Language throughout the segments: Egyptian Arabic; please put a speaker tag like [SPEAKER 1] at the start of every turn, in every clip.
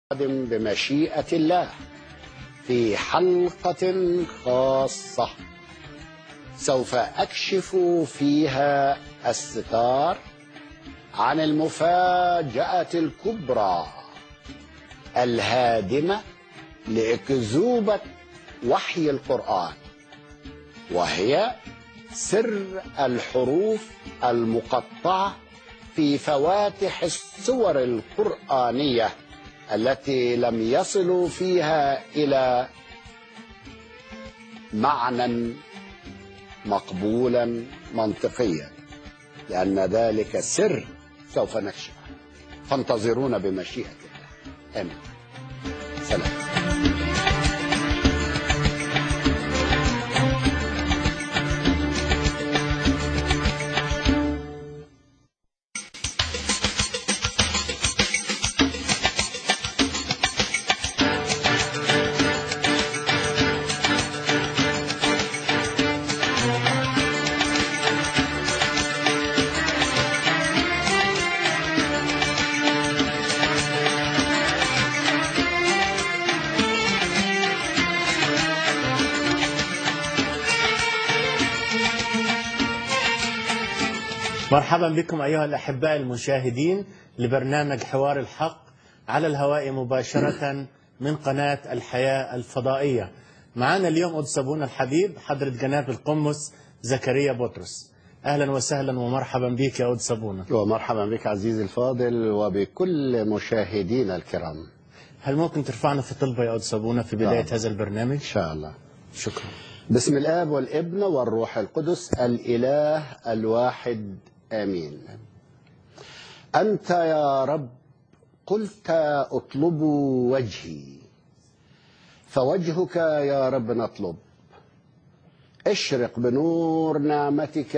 [SPEAKER 1] قادم بمشيئة الله في حلقة خاصة سوف أكشف فيها الستار عن المفاجأة الكبرى الهادمة لأكذوبة وحي القرآن وهي سر الحروف المقطعة في فواتح السور القرآنية التي لم يصلوا فيها إلى معنى مقبولا منطقيا لأن ذلك سر سوف نكشفه فانتظرونا بمشيئة الله آمين سلام
[SPEAKER 2] مرحبا بكم أيها الأحباء المشاهدين لبرنامج حوار الحق على الهواء مباشرة من قناة الحياة الفضائية معنا اليوم قدس أبونا الحبيب حضرة جناب القمص زكريا بطرس أهلا وسهلا ومرحبا بك يا قدس أبونا
[SPEAKER 1] ومرحبا بك عزيزي الفاضل وبكل مشاهدينا الكرام
[SPEAKER 2] هل ممكن ترفعنا في طلبة يا قدس أبونا في بداية
[SPEAKER 1] نعم.
[SPEAKER 2] هذا البرنامج
[SPEAKER 1] إن شاء الله
[SPEAKER 2] شكرا
[SPEAKER 1] بسم الآب والابن والروح القدس الإله الواحد آمين أنت يا رب قلت اطلب وجهي فوجهك يا رب نطلب اشرق بنور نعمتك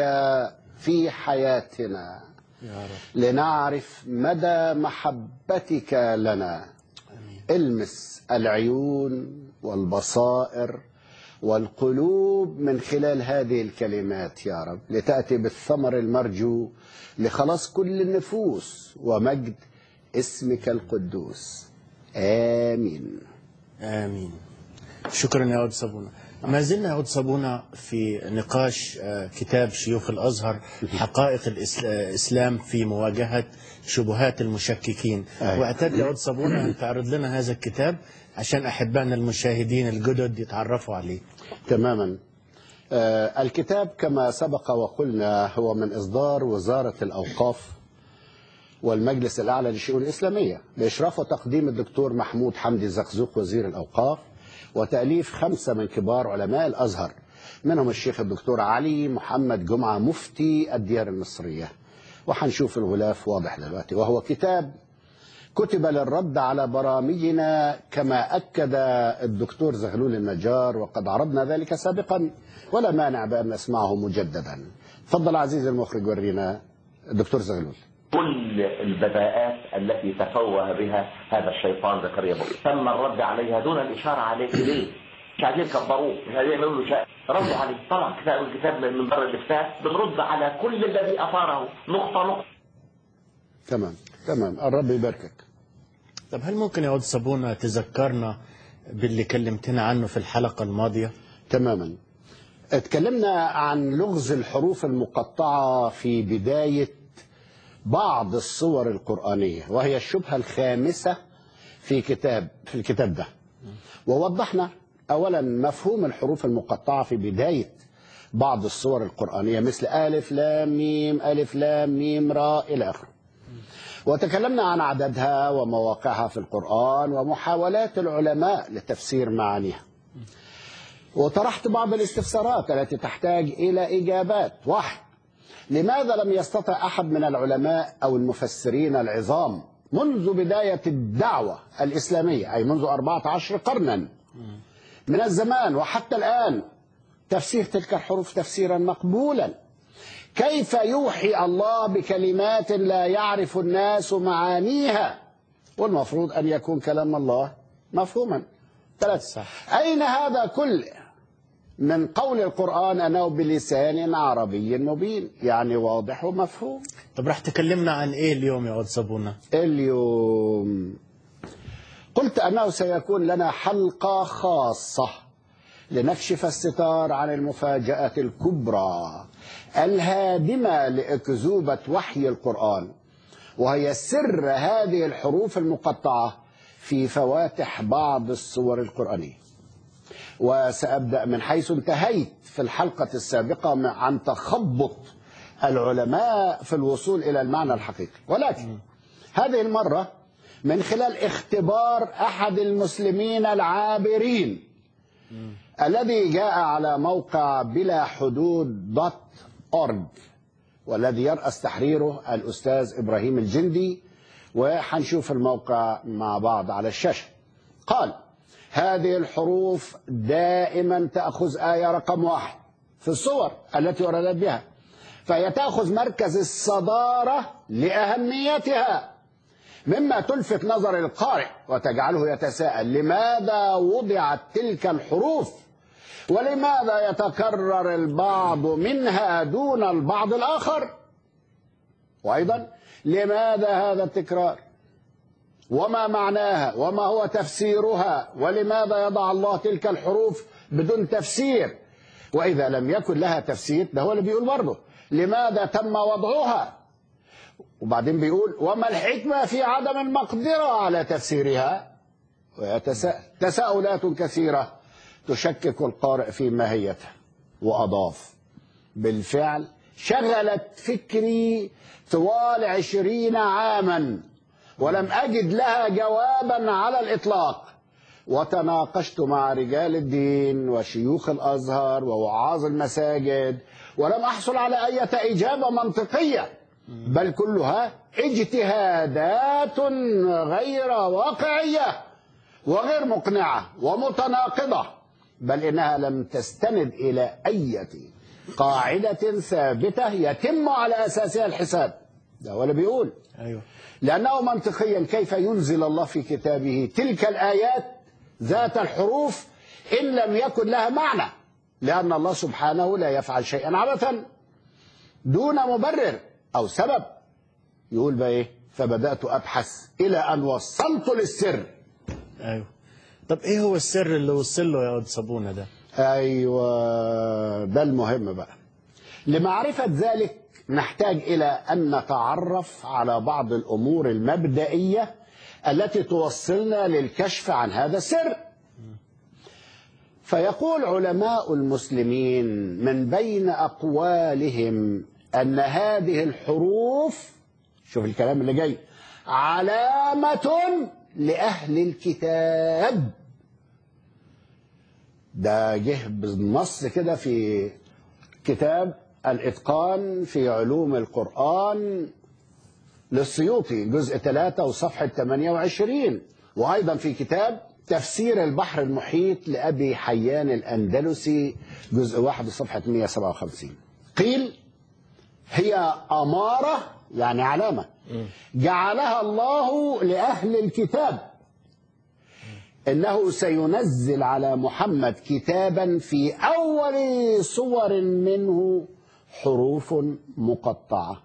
[SPEAKER 1] في حياتنا
[SPEAKER 2] يا رب
[SPEAKER 1] لنعرف مدى محبتك لنا المس العيون والبصائر والقلوب من خلال هذه الكلمات يا رب لتأتي بالثمر المرجو لخلاص كل النفوس ومجد اسمك القدوس آمين
[SPEAKER 2] آمين شكرا يا قدس أبونا ما زلنا يا قدس أبونا في نقاش آه، كتاب شيوخ الأزهر حقائق الإس- آه، الإسلام في مواجهة شبهات المشككين
[SPEAKER 1] أيوة.
[SPEAKER 2] واعتد يا قدس أبونا أن تعرض لنا هذا الكتاب عشان أحبائنا المشاهدين الجدد يتعرفوا عليه
[SPEAKER 1] تماما آه، الكتاب كما سبق وقلنا هو من إصدار وزارة الأوقاف والمجلس الأعلى للشؤون الإسلامية بإشراف وتقديم الدكتور محمود حمدي زقزوق وزير الأوقاف وتأليف خمسة من كبار علماء الأزهر منهم الشيخ الدكتور علي محمد جمعة مفتي الديار المصرية وحنشوف الغلاف واضح دلوقتي وهو كتاب كتب للرد على برامجنا كما أكد الدكتور زغلول النجار وقد عرضنا ذلك سابقا ولا مانع بأن نسمعه مجددا تفضل عزيزي المخرج ورينا الدكتور زغلول
[SPEAKER 3] كل البذاءات التي تفوه بها هذا الشيطان زكريا بطرس تم الرد عليها دون الاشاره عليه ليه؟ مش عايزين يكبروه مش عايزين يعملوا له شيء ردوا عليه طلع كتاب الكتاب من بر الافتاء بنرد على كل الذي اثاره نقطه نقطه
[SPEAKER 1] تمام تمام الرب يباركك
[SPEAKER 2] طب هل ممكن يا قدس أبونا تذكرنا باللي كلمتنا عنه في الحلقة الماضية
[SPEAKER 1] تماما اتكلمنا عن لغز الحروف المقطعة في بداية بعض الصور القرآنية وهي الشبهة الخامسة في كتاب في الكتاب ده ووضحنا أولا مفهوم الحروف المقطعة في بداية بعض الصور القرآنية مثل ألف لام ميم ألف لام ميم راء إلى آخره وتكلمنا عن عددها ومواقعها في القرآن ومحاولات العلماء لتفسير معانيها وطرحت بعض الاستفسارات التي تحتاج إلى إجابات واحد لماذا لم يستطع أحد من العلماء أو المفسرين العظام منذ بداية الدعوة الإسلامية أي منذ 14 قرنا من الزمان وحتى الآن تفسير تلك الحروف تفسيرا مقبولا كيف يوحي الله بكلمات لا يعرف الناس معانيها والمفروض أن يكون كلام الله مفهوما ثلاثة
[SPEAKER 2] صح.
[SPEAKER 1] أين هذا كله من قول القرآن أنه بلسان عربي مبين يعني واضح ومفهوم
[SPEAKER 2] طب راح تكلمنا عن ايه اليوم يا قدس ابونا
[SPEAKER 1] اليوم قلت أنه سيكون لنا حلقة خاصة لنكشف الستار عن المفاجأة الكبرى الهادمة لأكذوبة وحي القرآن وهي سر هذه الحروف المقطعة في فواتح بعض السور القرآنية وسأبدأ من حيث انتهيت في الحلقة السابقة عن تخبط العلماء في الوصول إلى المعنى الحقيقي ولكن هذه المرة من خلال اختبار أحد المسلمين العابرين الذي جاء على موقع بلا حدود دوت أورج والذي يرأس تحريره الأستاذ إبراهيم الجندي وحنشوف الموقع مع بعض على الشاشة قال هذه الحروف دائما تأخذ آية رقم واحد في الصور التي وردت بها فهي تأخذ مركز الصدارة لأهميتها مما تلفت نظر القارئ وتجعله يتساءل لماذا وضعت تلك الحروف ولماذا يتكرر البعض منها دون البعض الآخر وأيضا لماذا هذا التكرار وما معناها وما هو تفسيرها ولماذا يضع الله تلك الحروف بدون تفسير وإذا لم يكن لها تفسير ده هو اللي بيقول برضه لماذا تم وضعها وبعدين بيقول وما الحكمة في عدم المقدرة على تفسيرها ويتساءل تساؤلات كثيرة تشكك القارئ في ماهيتها وأضاف بالفعل شغلت فكري طوال عشرين عاما ولم أجد لها جوابا على الإطلاق وتناقشت مع رجال الدين وشيوخ الأزهر ووعاظ المساجد ولم أحصل على أي إجابة منطقية بل كلها اجتهادات غير واقعية وغير مقنعة ومتناقضة بل إنها لم تستند إلى أي قاعدة ثابتة يتم على أساسها الحساب ده هو اللي بيقول
[SPEAKER 2] أيوه
[SPEAKER 1] لأنه منطقيا كيف ينزل الله في كتابه تلك الآيات ذات الحروف إن لم يكن لها معنى لأن الله سبحانه لا يفعل شيئا عبثا دون مبرر أو سبب يقول بقى إيه فبدأت أبحث إلى أن وصلت للسر
[SPEAKER 2] أيوه طب إيه هو السر اللي وصل له يا ود صابونة ده
[SPEAKER 1] أيوة ده المهم بقى لمعرفة ذلك نحتاج إلى أن نتعرف على بعض الأمور المبدئية التي توصلنا للكشف عن هذا السر فيقول علماء المسلمين من بين أقوالهم أن هذه الحروف شوف الكلام اللي جاي علامة لأهل الكتاب ده جه بالنص كده في كتاب الإتقان في علوم القرآن للسيوطي جزء 3 وصفحة 28 وأيضا في كتاب تفسير البحر المحيط لأبي حيان الأندلسي جزء 1 وصفحة 157 قيل هي أمارة يعني علامة جعلها الله لأهل الكتاب انه سينزل على محمد كتابا في اول صور منه حروف مقطعه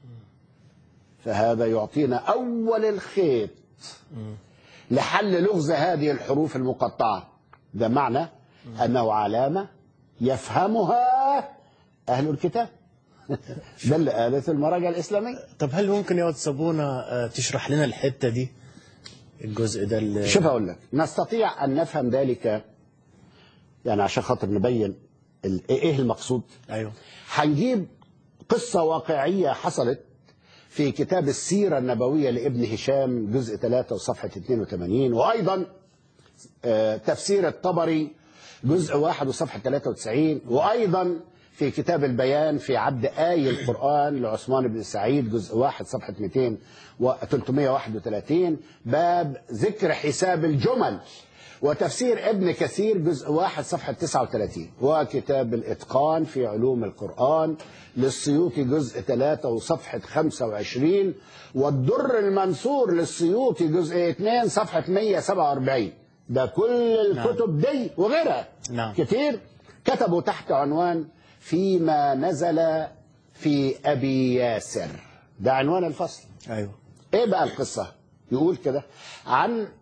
[SPEAKER 1] فهذا يعطينا اول الخيط لحل لغز هذه الحروف المقطعه ده معنى انه علامه يفهمها اهل الكتاب ده اللي قالت المراجع الاسلاميه
[SPEAKER 2] طب هل ممكن يا ود صابونة آه، تشرح لنا الحتة دي الجزء ده اللي
[SPEAKER 1] شوف اقول لك نستطيع ان نفهم ذلك يعني عشان خاطر نبين ال- ايه المقصود
[SPEAKER 2] أيوه
[SPEAKER 1] هنجيب قصة واقعية حصلت في كتاب السيرة النبوية لابن هشام جزء 3 وصفحة 82 وأيضا آه، تفسير الطبري جزء 1 وصفحة 93 وأيضا في كتاب البيان في عبد آي القرآن لعثمان بن سعيد جزء 1 صفحة 200 و 331 باب ذكر حساب الجمل وتفسير ابن كثير جزء واحد صفحة 39 وكتاب الإتقان في علوم القرآن للسيوطي جزء 3 وصفحة 25 والدر المنثور للسيوطي جزء 2 صفحة 147 ده كل الكتب دي وغيرها
[SPEAKER 2] نعم.
[SPEAKER 1] كتير كتبوا تحت عنوان فيما نزل في أبي ياسر ده عنوان الفصل
[SPEAKER 2] أيوه
[SPEAKER 1] ايه بقى القصة يقول كده عن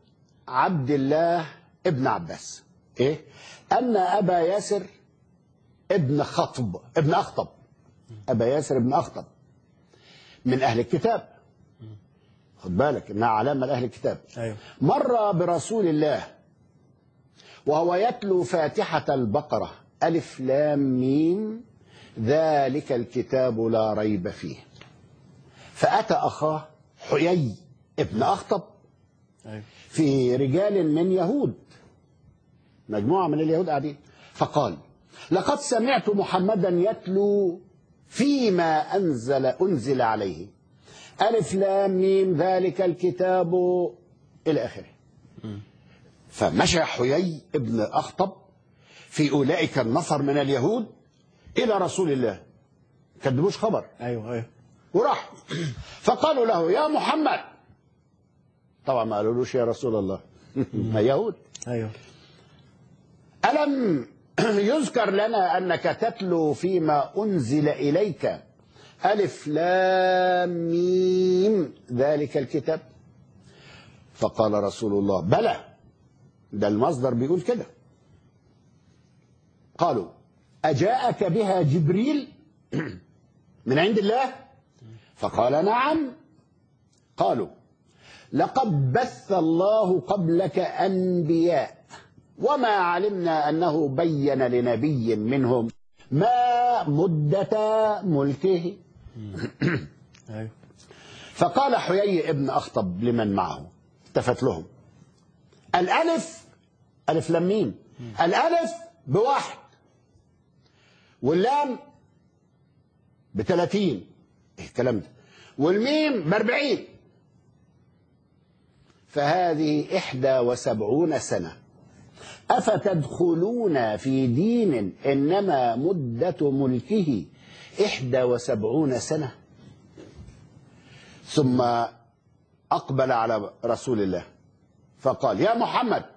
[SPEAKER 1] عبد الله ابن عباس ايه ان ابا ياسر ابن خطب ابن اخطب ابا ياسر ابن اخطب من اهل الكتاب خد بالك انها علامه لاهل الكتاب
[SPEAKER 2] ايوه
[SPEAKER 1] مر برسول الله وهو يتلو فاتحة البقرة ألف لام ميم ذلك الكتاب لا ريب فيه فأتى أخاه حيي ابن أخطب
[SPEAKER 2] ايوه
[SPEAKER 1] في رجال من يهود مجموعة من اليهود قاعدين فقال لقد سمعت محمدا يتلو فيما أنزل أنزل عليه ألف لام ميم ذلك الكتاب إلى آخره فمشى حيي ابن أخطب في أولئك النفر من اليهود إلى رسول الله كدبوش خبر
[SPEAKER 2] ايوه ايوه
[SPEAKER 1] وراح فقالوا له يا محمد طبعا ما قالولوش يا رسول الله ما يهود
[SPEAKER 2] ايوه
[SPEAKER 1] ألم يذكر لنا أنك تتلو فيما أنزل إليك ألف لام ميم ذلك الكتاب فقال رسول الله بلى ده المصدر بيقول كده قالوا أجاءك بها جبريل من عند الله فقال نعم قالوا لقد بث الله قبلك أنبياء وما علمنا أنه بين لنبي منهم ما مدة ملكه
[SPEAKER 2] ايوه
[SPEAKER 1] فقال حيي ابن أخطب لمن معه التفت لهم الألف ألف لام ميم الألف بواحد واللام بثلاثين إيه الكلام ده والميم بأربعين فهذه إحدى وسبعون سنة أفتدخلون في دين إنما مدة ملكه إحدى وسبعون سنة ثم أقبل على رسول الله فقال يا محمد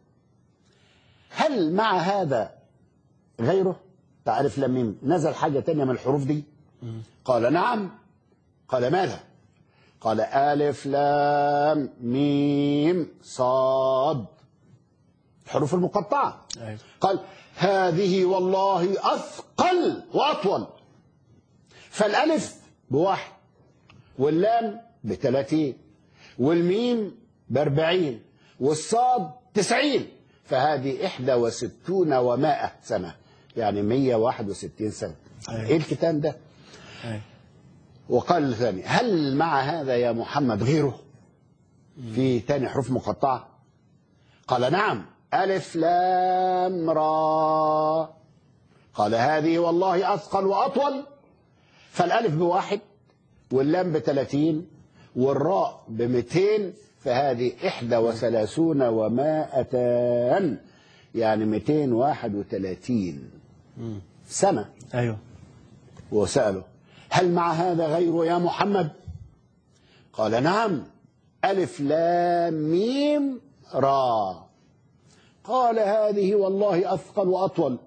[SPEAKER 1] هل مع هذا غيره تعرف لمين نزل حاجة تانية من الحروف دي قال نعم قال ماذا قال ألف لام ميم صاد الحروف المقطعة
[SPEAKER 2] ايوه
[SPEAKER 1] قال هذه والله أثقل وأطول فالألف بواحد واللام بثلاثين والميم بأربعين والصاد تسعين فهذه إحدى وستون ومائة سنة يعني مية واحد وستين سنة
[SPEAKER 2] أيوة.
[SPEAKER 1] إيه الكتاب ده
[SPEAKER 2] ايوه
[SPEAKER 1] وقال الثاني هل مع هذا يا محمد غيره في تاني حروف مقطعة قال نعم ألف لام را قال هذه والله أثقل وأطول فالألف بواحد واللام بثلاثين والراء بمئتين فهذه إحدى وثلاثون ومائتان يعني مئتين واحد وثلاثين سنة
[SPEAKER 2] ايوه
[SPEAKER 1] وسأله هل مع هذا غيره يا محمد قال نعم ألف لام ميم را قال هذه والله أثقل وأطول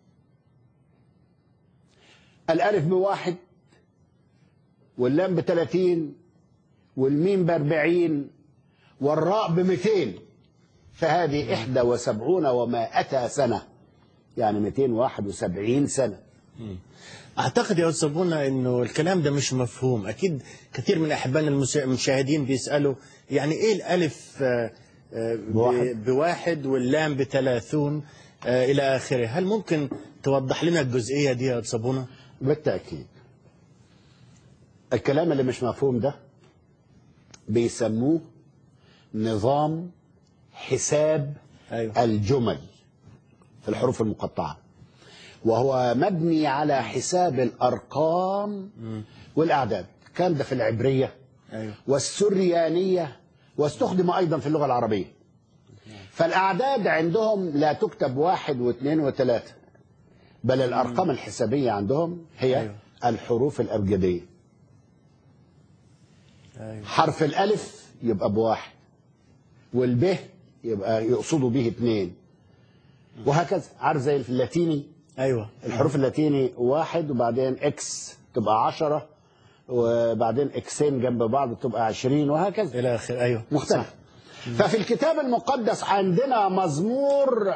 [SPEAKER 1] الألف بواحد واللام بثلاثين والميم بأربعين والراء بمئتين فهذه إحدى وسبعون ومائة سنة يعني مئتين واحد وسبعين سنة
[SPEAKER 2] اعتقد يا استاذ بونا انه الكلام ده مش مفهوم اكيد كثير من احبائنا المس- المشاهدين بيسالوا يعني ايه الالف آه، آه، ب-
[SPEAKER 1] بواحد.
[SPEAKER 2] بواحد واللام بثلاثون آه، الى اخره هل ممكن توضح لنا الجزئيه دي يا استاذ بونا
[SPEAKER 1] بالتأكيد الكلام اللي مش مفهوم ده بيسموه نظام حساب
[SPEAKER 2] ايوه
[SPEAKER 1] الجمل في الحروف المقطعة وهو مبني على حساب الأرقام والأعداد كان ده في العبرية
[SPEAKER 2] ايوه
[SPEAKER 1] والسريانية واستخدم أيضا في اللغة العربية فالأعداد عندهم لا تكتب واحد واثنين وثلاثة بل الأرقام الحسابية عندهم هي
[SPEAKER 2] أيوة.
[SPEAKER 1] الحروف الأبجدية
[SPEAKER 2] ايوه
[SPEAKER 1] حرف الألف يبقى بواحد والب يبقى يقصدوا به اثنين وهكذا عارف زي اللاتيني
[SPEAKER 2] ايوه
[SPEAKER 1] الحروف اللاتيني واحد وبعدين اكس تبقى عشرة وبعدين اكسين جنب بعض تبقى عشرين وهكذا
[SPEAKER 2] الى اخره ايوه
[SPEAKER 1] مختلف
[SPEAKER 2] صح.
[SPEAKER 1] ففي الكتاب المقدس عندنا مزمور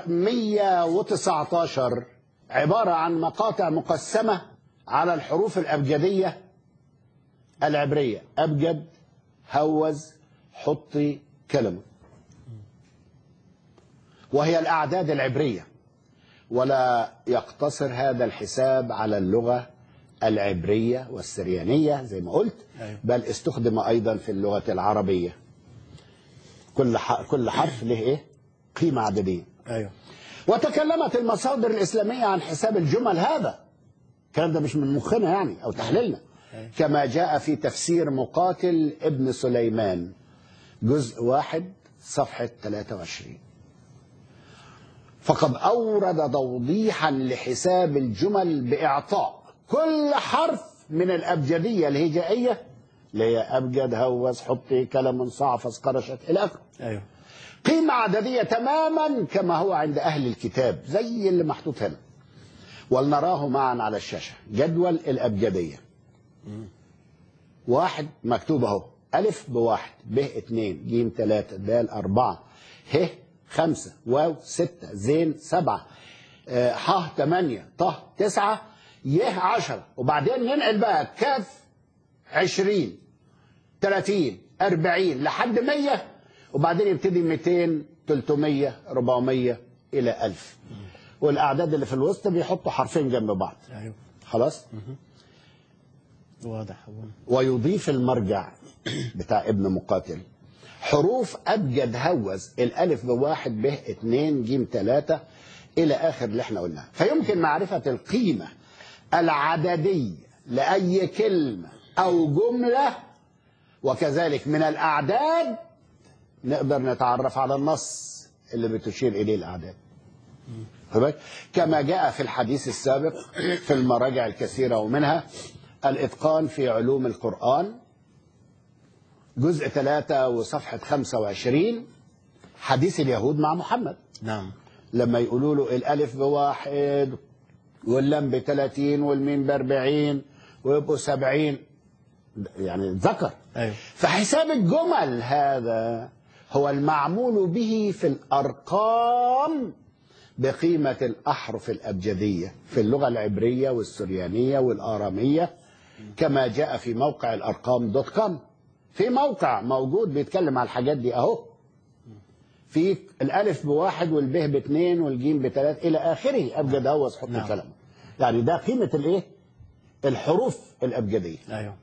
[SPEAKER 1] 119 عبارة عن مقاطع مقسمة على الحروف الأبجدية العبرية أبجد هوز حطي كلمة وهي الأعداد العبرية ولا يقتصر هذا الحساب على اللغة العبرية والسريانية زي ما قلت
[SPEAKER 2] أيوة.
[SPEAKER 1] بل استخدم أيضا في اللغة العربية كل ح- كل حرف له إيه؟ قيمة عددية
[SPEAKER 2] ايوه
[SPEAKER 1] وتكلمت المصادر الإسلامية عن حساب الجمل هذا الكلام ده مش من مخنا يعني أو تحليلنا كما جاء في تفسير مقاتل ابن سليمان جزء واحد صفحة 23 فقد أورد توضيحا لحساب الجمل بإعطاء كل حرف من الأبجدية الهجائية اللي هي أبجد هوس حطي كلم صعفص قرشت إلى آخره
[SPEAKER 2] ايوه
[SPEAKER 1] قيمة عددية تماما كما هو عند أهل الكتاب زي اللي محطوط هنا ولنراه معا على الشاشة جدول الأبجدية واحد مكتوب أهو ألف بواحد ب اتنين جيم تلاتة دال أربعة ه خمسة واو ستة زين سبعة آه، ح تمانية ط تسعة ي عشرة وبعدين ننقل بقى كاف عشرين 30 40 لحد 100 وبعدين يبتدي 200 300 400 الى 1000 والاعداد اللي في الوسط بيحطوا حرفين جنب بعض
[SPEAKER 2] ايوه
[SPEAKER 1] خلاص
[SPEAKER 2] واضح أبونا.
[SPEAKER 1] ويضيف المرجع بتاع ابن مقاتل حروف ابجد هوز الالف بواحد ب اتنين جيم تلاتة الى اخر اللي احنا قلناه فيمكن معرفة القيمة العددية لاي كلمة او جملة وكذلك من الاعداد نقدر نتعرف على النص اللي بتشير اليه الاعداد خد بالك؟ كما جاء في الحديث السابق في المراجع الكثيرة ومنها الإتقان في علوم القرآن جزء 3 وصفحة 25 حديث اليهود مع محمد
[SPEAKER 2] نعم
[SPEAKER 1] لما يقولوا له الألف بواحد واللام ب 30 والميم ب 40 ويبقوا 70 يعني ذكر
[SPEAKER 2] ايوه
[SPEAKER 1] فحساب الجمل هذا هو المعمول به في الأرقام بقيمة الأحرف الأبجدية في اللغة العبرية والسريانية والآرامية كما جاء في موقع الأرقام دوت كوم في موقع موجود بيتكلم على الحاجات دي أهو في الألف بواحد والب باثنين والجيم بثلاث إلى آخره أبجد هوس حط
[SPEAKER 2] نعم.
[SPEAKER 1] كلمة يعني ده قيمة الإيه؟ الحروف الأبجدية
[SPEAKER 2] ايوه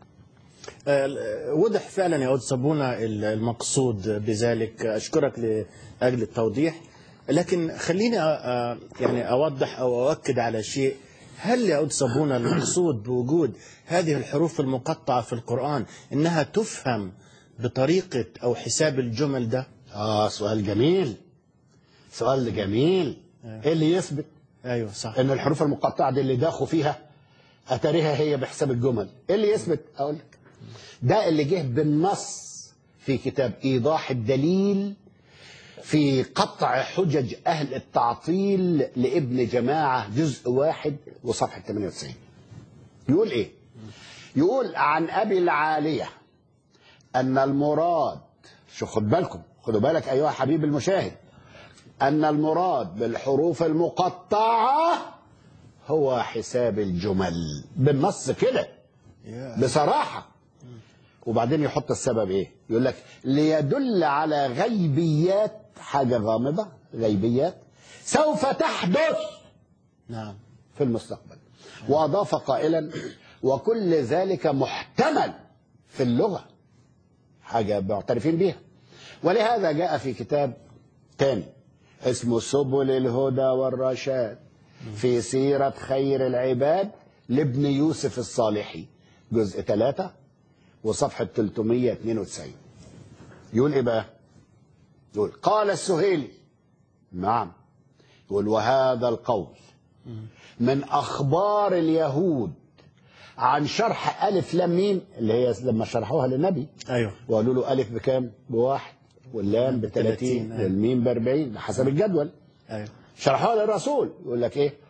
[SPEAKER 2] آه، وضح فعلا يا أود صابونة المقصود بذلك أشكرك لأجل التوضيح لكن خليني أ- أ- يعني أوضح أو أؤكد على شيء هل يا أود صابونة المقصود بوجود هذه الحروف المقطعة في القرآن إنها تفهم بطريقة أو حساب الجمل ده
[SPEAKER 1] آه سؤال جميل سؤال جميل إيه اللي يثبت
[SPEAKER 2] أيوه صح
[SPEAKER 1] ان الحروف المقطعه دي اللي داخوا فيها اتاريها هي بحساب الجمل ايه اللي يثبت اقول لك ده اللي جه بالنص في كتاب ايضاح الدليل في قطع حجج اهل التعطيل لابن جماعه جزء واحد وصفحه 98 يقول ايه يقول عن ابي العاليه ان المراد شو خد بالكم خدوا بالك ايها حبيب المشاهد أن المراد بالحروف المقطعة هو حساب الجمل بالنص كده
[SPEAKER 2] يا-
[SPEAKER 1] بصراحة وبعدين يحط السبب إيه يقول لك ليدل على غيبيات حاجة غامضة غيبيات سوف تحدث
[SPEAKER 2] نعم
[SPEAKER 1] في المستقبل وأضاف قائلا وكل ذلك محتمل في اللغة حاجة معترفين بيها ولهذا جاء في كتاب تاني اسمه سبل الهدى والرشاد في سيرة خير العباد لابن يوسف الصالحي جزء 3 وصفحة 392 يقول ايه بقى يقول قال السهيلي نعم يقول وهذا القول من اخبار اليهود عن شرح الف لام ميم اللي هي لما شرحوها للنبي
[SPEAKER 2] أيوه
[SPEAKER 1] وقالوا له الف بكام بواحد واللام ب 30
[SPEAKER 2] 30 أيوة.
[SPEAKER 1] والميم ب 40 بحسب الجدول
[SPEAKER 2] أيوه
[SPEAKER 1] شرحوها للرسول يقول لك ايه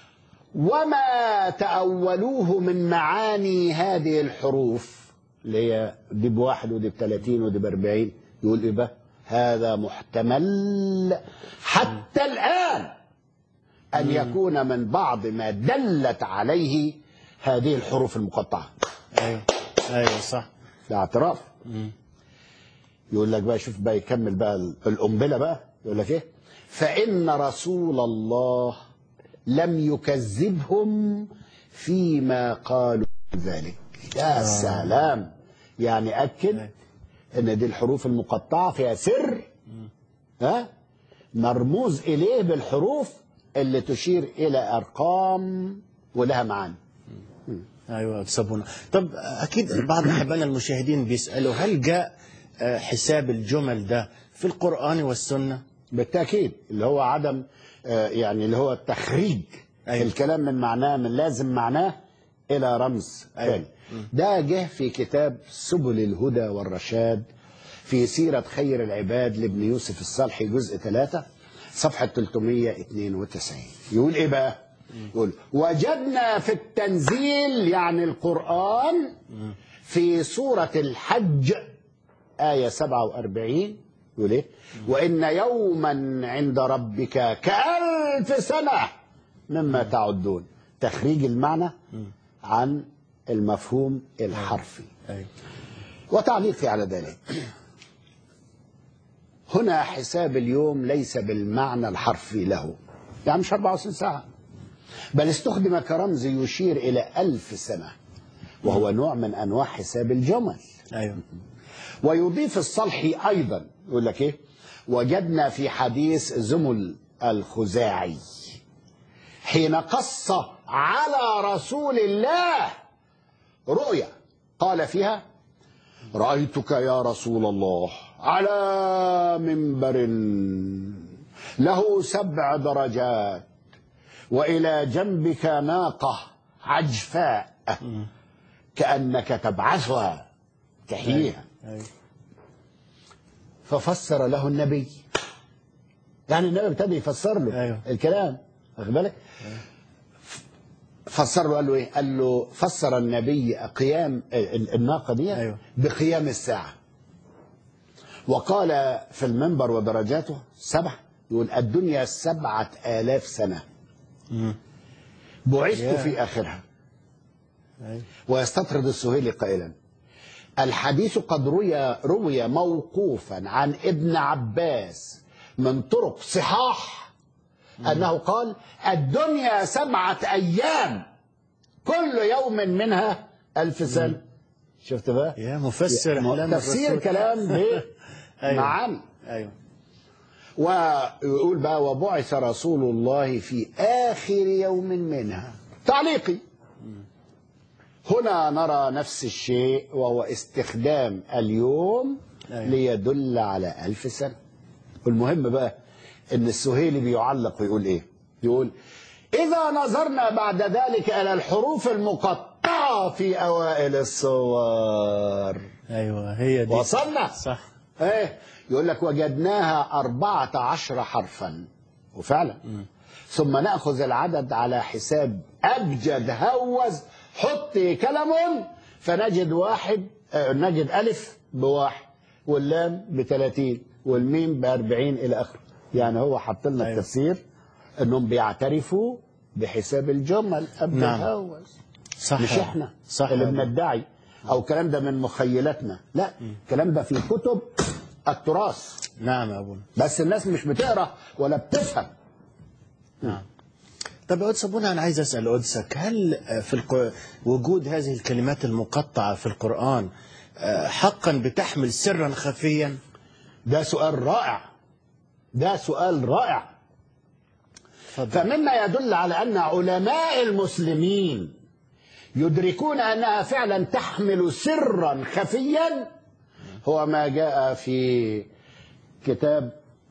[SPEAKER 1] وما تأولوه من معاني هذه الحروف اللي هي دي بواحد ودي ب 30 ودي ب 40 يقول ايه بقى هذا محتمل حتى الآن أن يكون من بعض ما دلت عليه هذه الحروف المقطعة
[SPEAKER 2] ايوه ايوه صح
[SPEAKER 1] ده اعتراف يقول لك بقى شوف بقى يكمل بقى القنبله بقى يقول لك ايه فان رسول الله لم يكذبهم فيما قالوا ذلك يا سلام يعني اكد ان دي الحروف المقطعه فيها سر ها مرموز اليه بالحروف اللي تشير الى ارقام ولها معاني
[SPEAKER 2] ايوه صابونه طب اكيد بعض احبائنا المشاهدين بيسالوا هل جاء آه، حساب الجمل ده في القران والسنه
[SPEAKER 1] بالتاكيد اللي هو عدم آه، يعني اللي هو تخريج
[SPEAKER 2] أيوة.
[SPEAKER 1] الكلام من معناه من لازم معناه الى رمز
[SPEAKER 2] أيوة.
[SPEAKER 1] ثاني ده جه في كتاب سبل الهدى والرشاد في سيرة خير العباد لابن يوسف الصالحي جزء 3 صفحة 392 يقول ايه بقى يقول وجدنا في التنزيل يعني القرآن في سورة الحج آية 47 يقول إيه؟ وإن يوما عند ربك كألف سنة مما تعدون تخريج المعنى عن المفهوم الحرفي
[SPEAKER 2] ايوه
[SPEAKER 1] وتعليقي على ذلك هنا حساب اليوم ليس بالمعنى الحرفي له يعني مش 24 ساعة بل استخدم كرمز يشير إلى ألف سنة وهو نوع من أنواع حساب الجمل
[SPEAKER 2] ايوه
[SPEAKER 1] ويضيف الصلحي أيضا يقول لك إيه وجدنا في حديث زمل الخزاعي حين قص على رسول الله رؤيا قال فيها رأيتك يا رسول الله على منبر له سبع درجات وإلى جنبك ناقة عجفاء كأنك تبعثها تحييها
[SPEAKER 2] ايوه
[SPEAKER 1] ففسر له النبي يعني النبي ابتدى يفسر له
[SPEAKER 2] أيوه.
[SPEAKER 1] الكلام واخد بالك فسر له قال له ايه قال له فسر النبي قيام ال- الناقه دي
[SPEAKER 2] أيوه.
[SPEAKER 1] بقيام الساعه وقال في المنبر ودرجاته سبع يقول الدنيا سبعة آلاف سنة
[SPEAKER 2] مم.
[SPEAKER 1] بعثت
[SPEAKER 2] ياه.
[SPEAKER 1] في آخرها
[SPEAKER 2] ايوه
[SPEAKER 1] ويستطرد السهيلي قائلا الحديث قد روي روي موقوفا عن ابن عباس من طرق صحاح انه قال الدنيا سبعه ايام كل يوم منها ألف سنه شفت بقى
[SPEAKER 2] يا مفسر احلام
[SPEAKER 1] تفسير
[SPEAKER 2] الرسول.
[SPEAKER 1] كلام ب
[SPEAKER 2] أيوه.
[SPEAKER 1] معاني
[SPEAKER 2] ايوه
[SPEAKER 1] ويقول بقى وبعث رسول الله في آخر يوم منها تعليقي هنا نرى نفس الشيء وهو استخدام اليوم
[SPEAKER 2] أيوة.
[SPEAKER 1] ليدل على ألف سنة المهم بقى ان السهيلي بيعلق ويقول ايه يقول إذا نظرنا بعد ذلك إلى الحروف المقطعة في أوائل الصور
[SPEAKER 2] ايوه هي دي
[SPEAKER 1] وصلنا
[SPEAKER 2] صح
[SPEAKER 1] ايه يقول لك وجدناها أربعة عشر حرفا وفعلا ثم نأخذ العدد على حساب أبجد هوز حط كلم فنجد واحد آه، نجد ألف بواحد واللام بثلاثين والميم بأربعين إلى آخره يعني هو حط لنا
[SPEAKER 2] أيوة.
[SPEAKER 1] التفسير أنهم بيعترفوا بحساب الجمل أبجد
[SPEAKER 2] نعم.
[SPEAKER 1] هوز
[SPEAKER 2] صح
[SPEAKER 1] مش احنا
[SPEAKER 2] صح
[SPEAKER 1] اللي
[SPEAKER 2] يا أبو.
[SPEAKER 1] بندعي او الكلام ده من مخيلتنا لا الكلام ده في كتب التراث
[SPEAKER 2] نعم يا ابونا
[SPEAKER 1] بس الناس مش بتقرا ولا بتفهم
[SPEAKER 2] نعم طب يا قدس ابونا انا عايز اسال قدسك هل آه، في الق... وجود هذه الكلمات المقطعه في القران آه، حقا بتحمل سرا خفيا
[SPEAKER 1] ده سؤال رائع ده سؤال رائع
[SPEAKER 2] تفضل
[SPEAKER 1] فمما يدل على ان علماء المسلمين يدركون انها فعلا تحمل سرا خفيا هو ما جاء في كتاب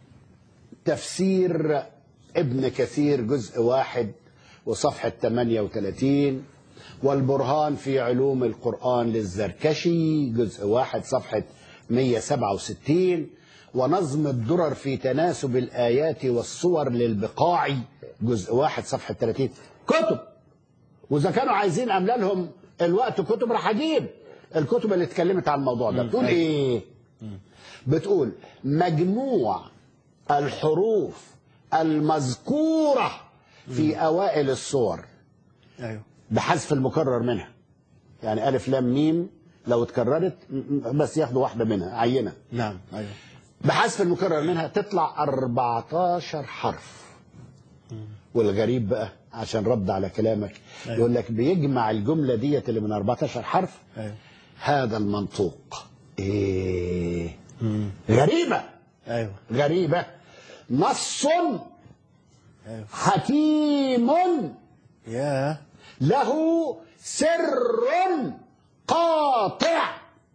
[SPEAKER 1] تفسير ابن كثير جزء واحد وصفحة 38 والبرهان في علوم القرآن للزركشي جزء واحد صفحة 167 ونظم الدرر في تناسب الآيات والصور للبقاعي جزء واحد صفحة 30 كتب وإذا كانوا عايزين أملا لهم الوقت كتب راح أجيب الكتب اللي اتكلمت عن الموضوع ده بتقول إيه بتقول مجموع الحروف المذكورة في أوائل الصور
[SPEAKER 2] ايوه
[SPEAKER 1] بحذف المكرر منها يعني ألف لام ميم لو اتكررت م- م- بس ياخدوا واحدة منها عينة
[SPEAKER 2] نعم ايوه
[SPEAKER 1] بحذف المكرر منها تطلع 14 حرف والغريب بقى عشان رد على كلامك
[SPEAKER 2] أيوة.
[SPEAKER 1] يقول لك بيجمع الجملة ديت اللي من 14 حرف
[SPEAKER 2] ايوه
[SPEAKER 1] هذا المنطوق ايه غريبة
[SPEAKER 2] ايوه
[SPEAKER 1] غريبة نص
[SPEAKER 2] ايوه
[SPEAKER 1] حكيم
[SPEAKER 2] يا
[SPEAKER 1] له سر قاطع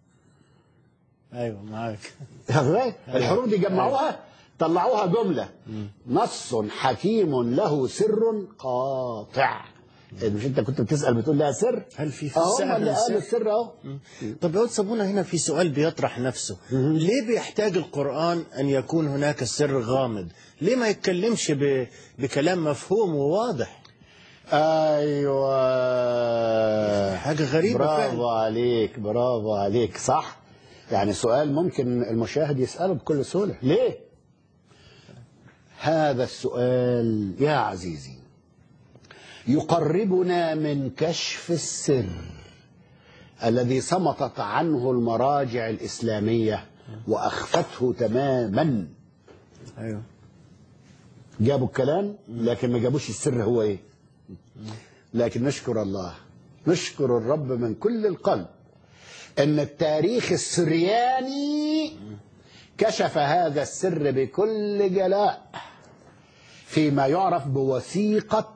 [SPEAKER 2] ايوه معك
[SPEAKER 1] الحروف دي جمعوها طلعوها جملة نص حكيم له سر قاطع إيه مش انت كنت بتسأل بتقول لها سر
[SPEAKER 2] هل في في
[SPEAKER 1] اهو
[SPEAKER 2] السحر
[SPEAKER 1] اللي قالوا
[SPEAKER 2] سر؟
[SPEAKER 1] السر اهو
[SPEAKER 2] طب يا أستاذ صابونة هنا في سؤال بيطرح نفسه ليه بيحتاج القرآن أن يكون هناك سر غامض ليه ما يتكلمش ب... بكلام مفهوم وواضح
[SPEAKER 1] ايوه
[SPEAKER 2] حاجة غريبة
[SPEAKER 1] برافو
[SPEAKER 2] فعلا
[SPEAKER 1] عليك برافو عليك صح يعني سؤال ممكن المشاهد يسأله بكل سهولة ليه هذا السؤال يا عزيزي يقربنا من كشف السر الذي صمتت عنه المراجع الإسلامية وأخفته تماما
[SPEAKER 2] أيوه
[SPEAKER 1] جابوا الكلام لكن ما جابوش السر هو ايه لكن نشكر الله نشكر الرب من كل القلب ان التاريخ السرياني كشف هذا السر بكل جلاء فيما يعرف بوثيقة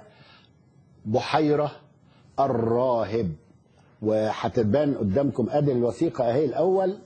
[SPEAKER 1] بحيرة الراهب وهتبان قدامكم ادي الوثيقة اهي الاول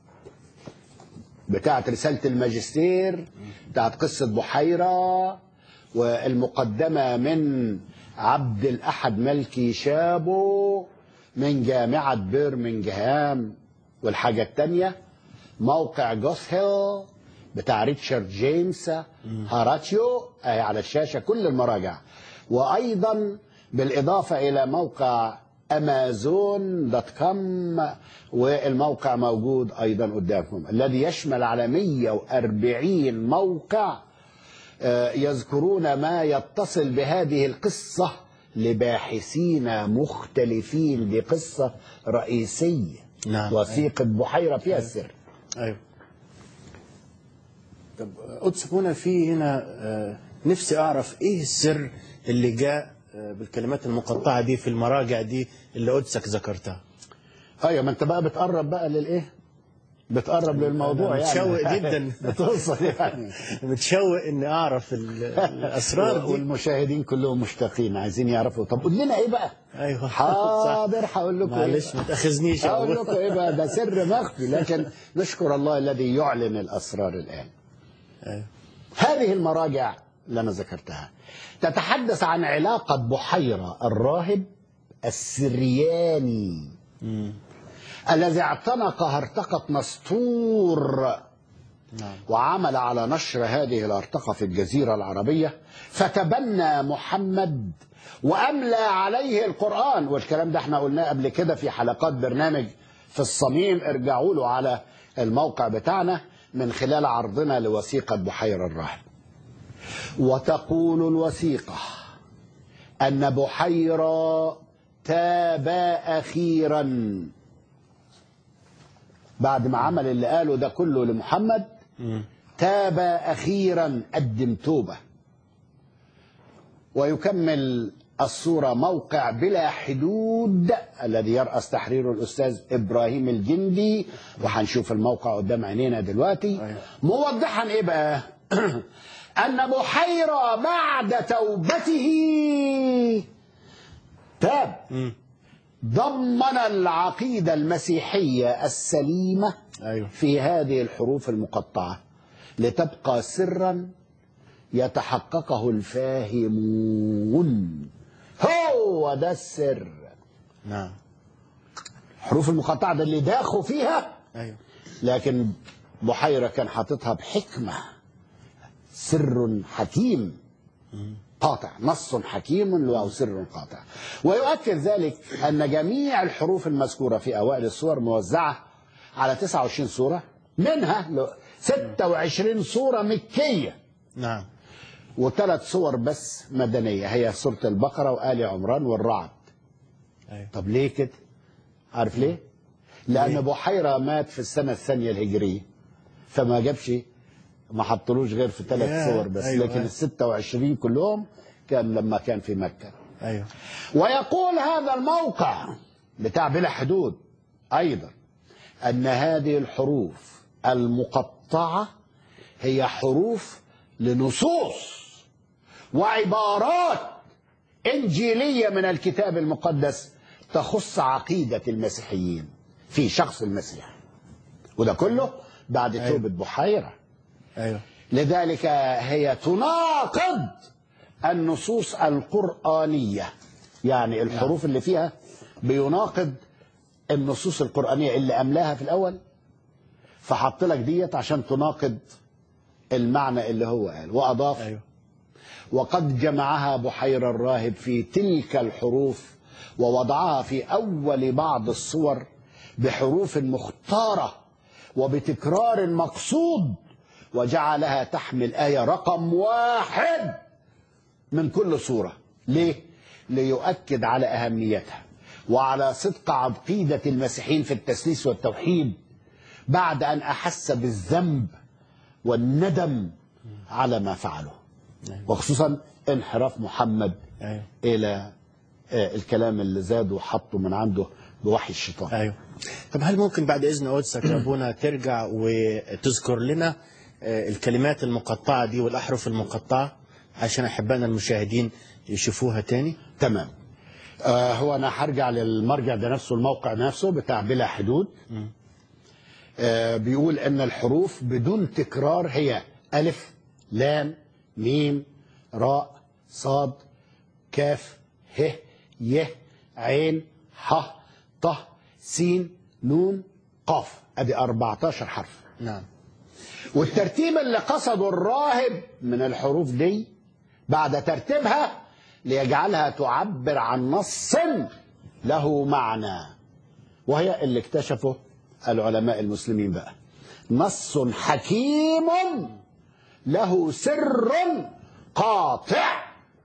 [SPEAKER 1] بتاعت رسالة الماجستير بتاعت قصة بحيرة والمقدمة من عبد الأحد ملكي شابو من جامعة بيرمنجهام والحاجة التانية موقع جوث هيل بتاع ريتشارد جيمس هاراتيو اهي على الشاشة كل المراجع وأيضا بالإضافة إلى موقع امازون دوت كوم والموقع موجود ايضا قدامكم الذي يشمل على 140 موقع آه، يذكرون ما يتصل بهذه القصه لباحثين مختلفين دي قصه رئيسيه
[SPEAKER 2] نعم.
[SPEAKER 1] وثيقه بحيره فيها السر
[SPEAKER 2] أيوه طب قدس هنا في هنا آه، نفسي أعرف إيه السر اللي جاء آه، بالكلمات المقطعة دي في المراجع دي اللي قدسك ذكرتها
[SPEAKER 1] ايوه ما انت بقى بتقرب بقى للايه بتقرب للموضوع
[SPEAKER 2] أنا
[SPEAKER 1] يعني
[SPEAKER 2] متشوق جدا.
[SPEAKER 1] بتوصل يعني
[SPEAKER 2] متشوق إني أعرف ال- الأسرار دي
[SPEAKER 1] والمشاهدين كلهم مشتاقين عايزين يعرفوا طب قول لنا ايه بقى
[SPEAKER 2] أيوه
[SPEAKER 1] حاضر هقول لكم
[SPEAKER 2] معلش ما تاخذنيش يا
[SPEAKER 1] اقول
[SPEAKER 2] أبو.
[SPEAKER 1] لكم ايه بقى ده سر مخفي لكن نشكر الله الذي يعلن الاسرار الان
[SPEAKER 2] أيوه.
[SPEAKER 1] هذه المراجع اللي انا ذكرتها تتحدث عن علاقه بحيره الراهب السرياني
[SPEAKER 2] مم.
[SPEAKER 1] الذي اعتنق هرطقه نسطور
[SPEAKER 2] نعم
[SPEAKER 1] وعمل على نشر هذه الارتقى في الجزيرة العربية فتبنى محمد وأملى عليه القرآن والكلام ده احنا قلناه قبل كده في حلقات برنامج في الصميم ارجعوا له على الموقع بتاعنا من خلال عرضنا لوثيقة بحيرة الراهب وتقول الوثيقة أن بحيرة تاب أخيرا بعد ما عمل اللي قاله ده كله لمحمد
[SPEAKER 2] مم.
[SPEAKER 1] تاب أخيرا قدم توبة ويكمل الصورة موقع بلا حدود الذي يرأس تحريره الأستاذ إبراهيم الجندي وهنشوف الموقع قدام عينينا دلوقتي
[SPEAKER 2] أيوة.
[SPEAKER 1] موضحا إيه بقى أن بحيرة بعد توبته تاب
[SPEAKER 2] مم.
[SPEAKER 1] ضمن العقيدة المسيحية السليمة
[SPEAKER 2] أيوه
[SPEAKER 1] في هذه الحروف المقطعة لتبقى سرا يتحققه الفاهمون هو ده السر
[SPEAKER 2] نعم
[SPEAKER 1] الحروف المقطعة ده اللي داخوا فيها
[SPEAKER 2] أيوه
[SPEAKER 1] لكن بحيرة كان حاططها بحكمة سر حكيم قاطع نص حكيم له سر قاطع ويؤكد ذلك أن جميع الحروف المذكورة في أوائل السور موزعة على 29 سورة منها ل- 26 سورة مكية
[SPEAKER 2] نعم
[SPEAKER 1] وثلاث صور بس مدنية هي سورة البقرة وآل عمران والرعد
[SPEAKER 2] أيوة.
[SPEAKER 1] طب ليه كده عارف ليه لأن
[SPEAKER 2] ليه؟
[SPEAKER 1] بحيرة مات في السنة الثانية الهجرية فما جابش ما حطلوش غير في ثلاث
[SPEAKER 2] يا،
[SPEAKER 1] صور بس
[SPEAKER 2] أيوة.
[SPEAKER 1] لكن ال 26 كلهم كان لما كان في مكة
[SPEAKER 2] أيوه
[SPEAKER 1] ويقول هذا الموقع بتاع بلا حدود أيضا أن هذه الحروف المقطعة هي حروف لنصوص وعبارات إنجيلية من الكتاب المقدس تخص عقيدة المسيحيين في شخص المسيح وده كله بعد
[SPEAKER 2] أيوة.
[SPEAKER 1] توبة بحيرة
[SPEAKER 2] أيوه
[SPEAKER 1] لذلك هي تناقض النصوص القرآنية يعني الحروف اللي فيها بيناقض النصوص القرآنية اللي أملاها في الأول فحط لك ديت عشان تناقض المعنى اللي هو قال وأضاف
[SPEAKER 2] أيوه
[SPEAKER 1] وقد جمعها بحير الراهب في تلك الحروف ووضعها في أول بعض الصور بحروف مختارة وبتكرار مقصود وجعلها تحمل آية رقم واحد من كل صورة ليه؟ ليؤكد على أهميتها وعلى صدق عقيدة المسيحيين في التسليس والتوحيد بعد أن أحس بالذنب والندم على ما فعله وخصوصا انحراف محمد
[SPEAKER 2] أيوه
[SPEAKER 1] الى آه، الكلام اللي زاد وحطه من عنده بوحي الشيطان
[SPEAKER 2] ايوه طب هل ممكن بعد اذن قدسك يا ابونا ترجع وتذكر لنا آه، الكلمات المقطعه دي والاحرف المقطعه عشان احبائنا المشاهدين يشوفوها تاني
[SPEAKER 1] تمام آه هو انا هرجع للمرجع ده نفسه الموقع نفسه بتاع بلا حدود آه بيقول ان الحروف بدون تكرار هي الف لام ميم راء صاد كاف ه ي عين ح ط س نون قاف ادي 14 حرف
[SPEAKER 2] نعم
[SPEAKER 1] والترتيب اللي قصده الراهب من الحروف دي بعد ترتيبها ليجعلها تعبر عن نص له معنى وهي اللي اكتشفه العلماء المسلمين بقى نص حكيم له سر قاطع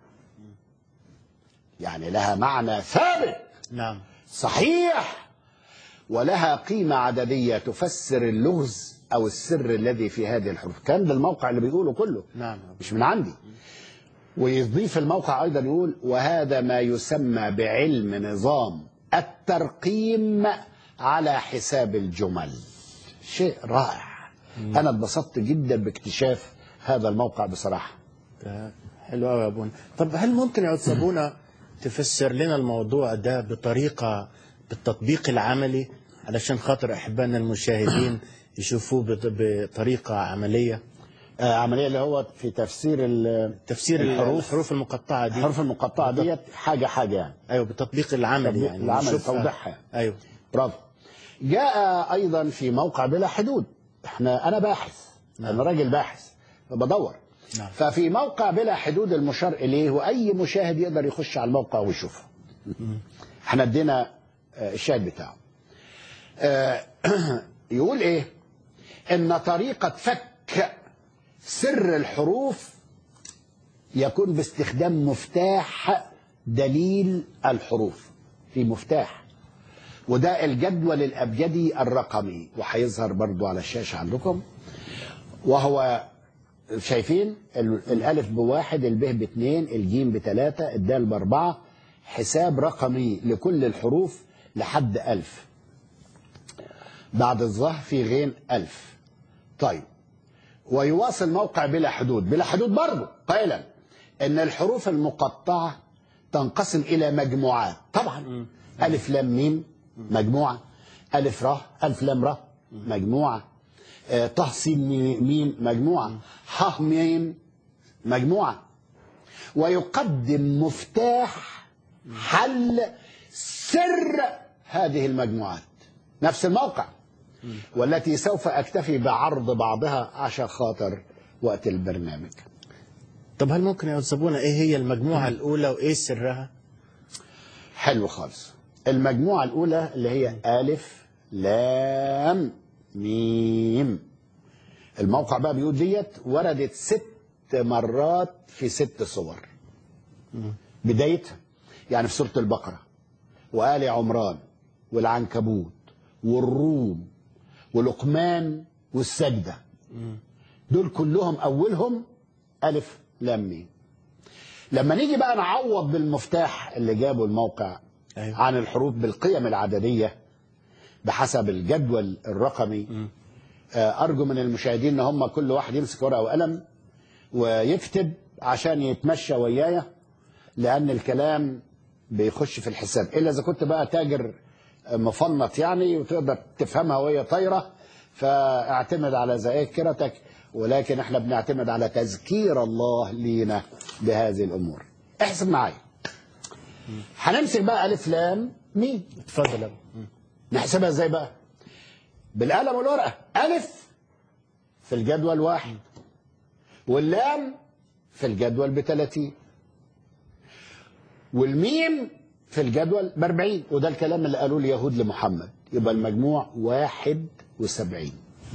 [SPEAKER 1] يعني لها معنى ثابت
[SPEAKER 2] نعم
[SPEAKER 1] صحيح ولها قيمة عددية تفسر اللغز أو السر الذي في هذه الحروف كان ده الموقع اللي بيقوله كله
[SPEAKER 2] نعم
[SPEAKER 1] مش من عندي ويضيف الموقع أيضا يقول وهذا ما يسمى بعلم نظام الترقيم على حساب الجمل شيء رائع أنا اتبسطت جدا باكتشاف هذا الموقع بصراحة
[SPEAKER 2] ده حلو قوي يا ابونا طب هل ممكن يا استاذ ابونا تفسر لنا الموضوع ده بطريقه بالتطبيق العملي علشان خاطر احبائنا المشاهدين يشوفوه بط- بطريقه عمليه
[SPEAKER 1] آه عملية اللي هو في تفسير ال-
[SPEAKER 2] تفسير
[SPEAKER 1] الحروف
[SPEAKER 2] الحروف المقطعه دي
[SPEAKER 1] الحروف المقطعة ديت حاجة حاجة يعني
[SPEAKER 2] ايوه بالتطبيق العملي
[SPEAKER 1] تطبيق
[SPEAKER 2] يعني
[SPEAKER 1] العملي،
[SPEAKER 2] نشوفها.
[SPEAKER 1] توضيحها.
[SPEAKER 2] ايوه
[SPEAKER 1] برافو جاء ايضا في موقع بلا حدود احنا انا باحث انا راجل باحث فبدور
[SPEAKER 2] نعم.
[SPEAKER 1] ففي موقع بلا حدود المشار اليه واي مشاهد يقدر يخش على الموقع ويشوفه احنا ادينا آه، الشاهد بتاعه آه، يقول ايه ان طريقه فك سر الحروف يكون باستخدام مفتاح دليل الحروف في مفتاح وده الجدول الابجدي الرقمي وهيظهر برضو على الشاشه عندكم وهو شايفين ال- الالف بواحد الب باثنين الجيم بثلاثه الدال باربعه حساب رقمي لكل الحروف لحد ألف بعد الظه في غين ألف طيب ويواصل موقع بلا حدود بلا حدود برضه قائلا ان الحروف المقطعه تنقسم الى مجموعات طبعا الف لام ميم مجموعه الف ر الف لام ر مجموعه آه، ط س مي- ميم مجموعه ح ميم مجموعه ويقدم مفتاح حل سر هذه المجموعات نفس الموقع والتي سوف اكتفي بعرض بعضها عشان خاطر وقت البرنامج
[SPEAKER 2] طب هل ممكن يا استاذ ابونا ايه هي المجموعه الاولى وايه سرها
[SPEAKER 1] حلو خالص المجموعة الأولى اللي هي ألف لام ميم الموقع بقى بيقول ديت وردت ست مرات في ست صور بدايتها يعني في سورة البقرة وآل عمران والعنكبوت والروم ولقمان والسجدة دول كلهم أولهم ألف لام ميم لما نيجي بقى نعوض بالمفتاح اللي جابه الموقع
[SPEAKER 2] أيوة.
[SPEAKER 1] عن الحروف بالقيم العددية بحسب الجدول الرقمي آه، أرجو من المشاهدين إن هم كل واحد يمسك ورقة وقلم ويكتب عشان يتمشى ويايا لأن الكلام بيخش في الحساب إلا إذا كنت بقى تاجر مفنط يعني وتقدر تفهمها وهي طايرة فاعتمد على ذاكرتك ولكن احنا بنعتمد على تذكير الله لينا بهذه الأمور احسب معايا هنمسك بقى ألف لام مين
[SPEAKER 2] اتفضل يا أبو. مم.
[SPEAKER 1] نحسبها ازاي بقى بالقلم والورقة ألف في الجدول واحد واللام في الجدول بثلاثين والميم في الجدول بأربعين وده الكلام اللي قالوه اليهود لمحمد يبقى المجموع واحد وسبعين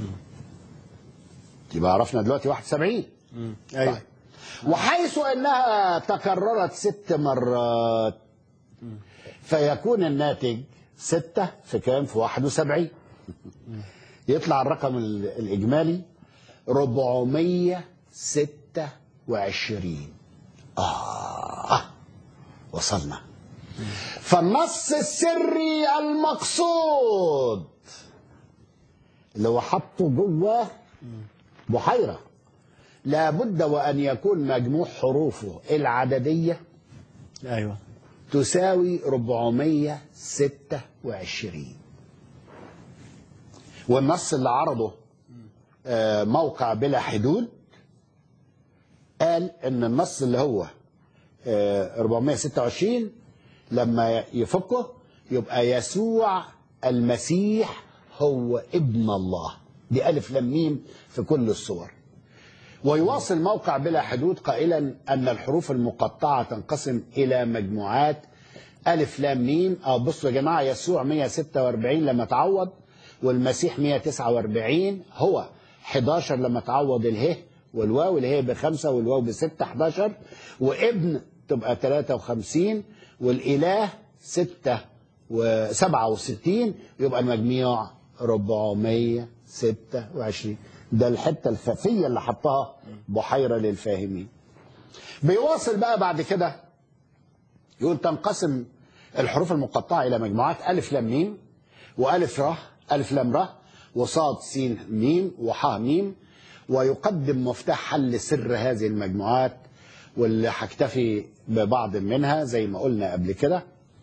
[SPEAKER 1] يبقى عرفنا دلوقتي واحد وسبعين
[SPEAKER 2] مم. ايوه
[SPEAKER 1] طيب. وحيث انها تكررت ست مرات فيكون الناتج ستة في كام في واحد وسبعين يطلع الرقم ال- الإجمالي ربعمية ستة وعشرين آه وصلنا فالنص السري المقصود اللي هو حطه جوه بحيره لابد وأن يكون مجموع حروفه العددية
[SPEAKER 2] ايوه
[SPEAKER 1] تساوي 426 والنص اللي عرضه آه، موقع بلا حدود قال ان النص اللي هو آه، 426 لما يفكه يبقى يسوع المسيح هو ابن الله دي ألف لام ميم في كل الصور ويواصل موقع بلا حدود قائلا أن الحروف المقطعة تنقسم إلى مجموعات ألف لام ميم أو بصوا يا جماعة يسوع 146 لما تعوض والمسيح 149 هو 11 لما تعوض اله والواو اللي هي بخمسة والواو بستة 11 وابن تبقى 53 والإله ستة وسبعة وستين يبقى المجموع 426 ده الحتة الخفية اللي حطها بحيرة للفاهمين بيواصل بقى بعد كده يقول تنقسم الحروف المقطعة إلى مجموعات ألف لام ميم وألف ر ألف لام ر وصاد سين ميم وحاء ميم ويقدم مفتاح حل سر هذه المجموعات واللي هكتفي ببعض منها زي ما قلنا قبل كده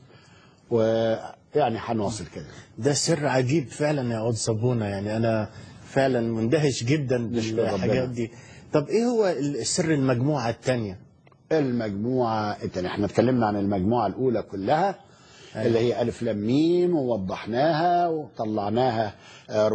[SPEAKER 1] ويعني هنواصل كده
[SPEAKER 2] ده سر عجيب فعلا يا عود صبونة يعني أنا فعلا مندهش جدا
[SPEAKER 1] نشكر ربنا.
[SPEAKER 2] بالحاجات دي طب إيه هو سر المجموعة الثانية؟
[SPEAKER 1] المجموعة التانية احنا اتكلمنا عن المجموعة الأولى كلها اللي هي ألف لام ميم ووضحناها وطلعناها آه،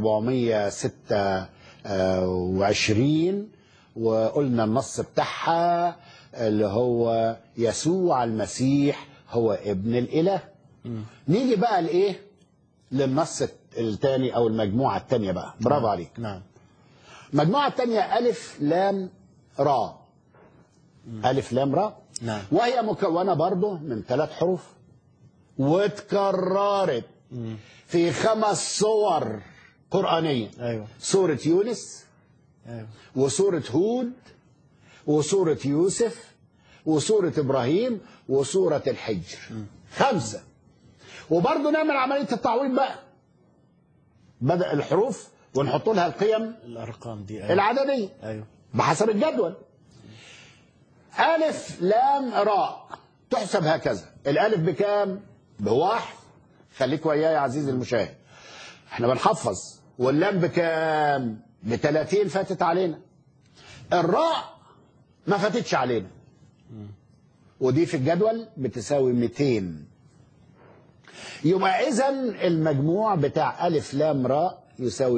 [SPEAKER 1] 426 وقلنا النص بتاعها اللي هو يسوع المسيح هو ابن الإله نيجي بقى لإيه للنص الثاني أو المجموعة الثانية بقى برافو عليك
[SPEAKER 2] نعم
[SPEAKER 1] المجموعة الثانية ألف لام را ألف لام را
[SPEAKER 2] نعم.
[SPEAKER 1] وهي مكونة برضه من ثلاث حروف واتكررت في خمس صور قرآنية
[SPEAKER 2] أيوه
[SPEAKER 1] سورة يونس
[SPEAKER 2] أيوه
[SPEAKER 1] وسورة هود وسورة يوسف وسورة إبراهيم وسورة الحجر خمسة وبرضه نعمل عملية التعويض بقى بدأ الحروف ونحط لها القيم
[SPEAKER 2] الأرقام دي أيوه
[SPEAKER 1] العددية
[SPEAKER 2] أيوه
[SPEAKER 1] بحسب الجدول ألف لام راء تحسب هكذا الألف بكام؟ بواحد خليك وياي يا عزيزي المشاهد احنا بنحفظ واللام بكام؟ ب 30 فاتت علينا الراء ما فاتتش علينا ودي في الجدول بتساوي 200 يبقى إذا المجموع بتاع ألف لام راء يساوي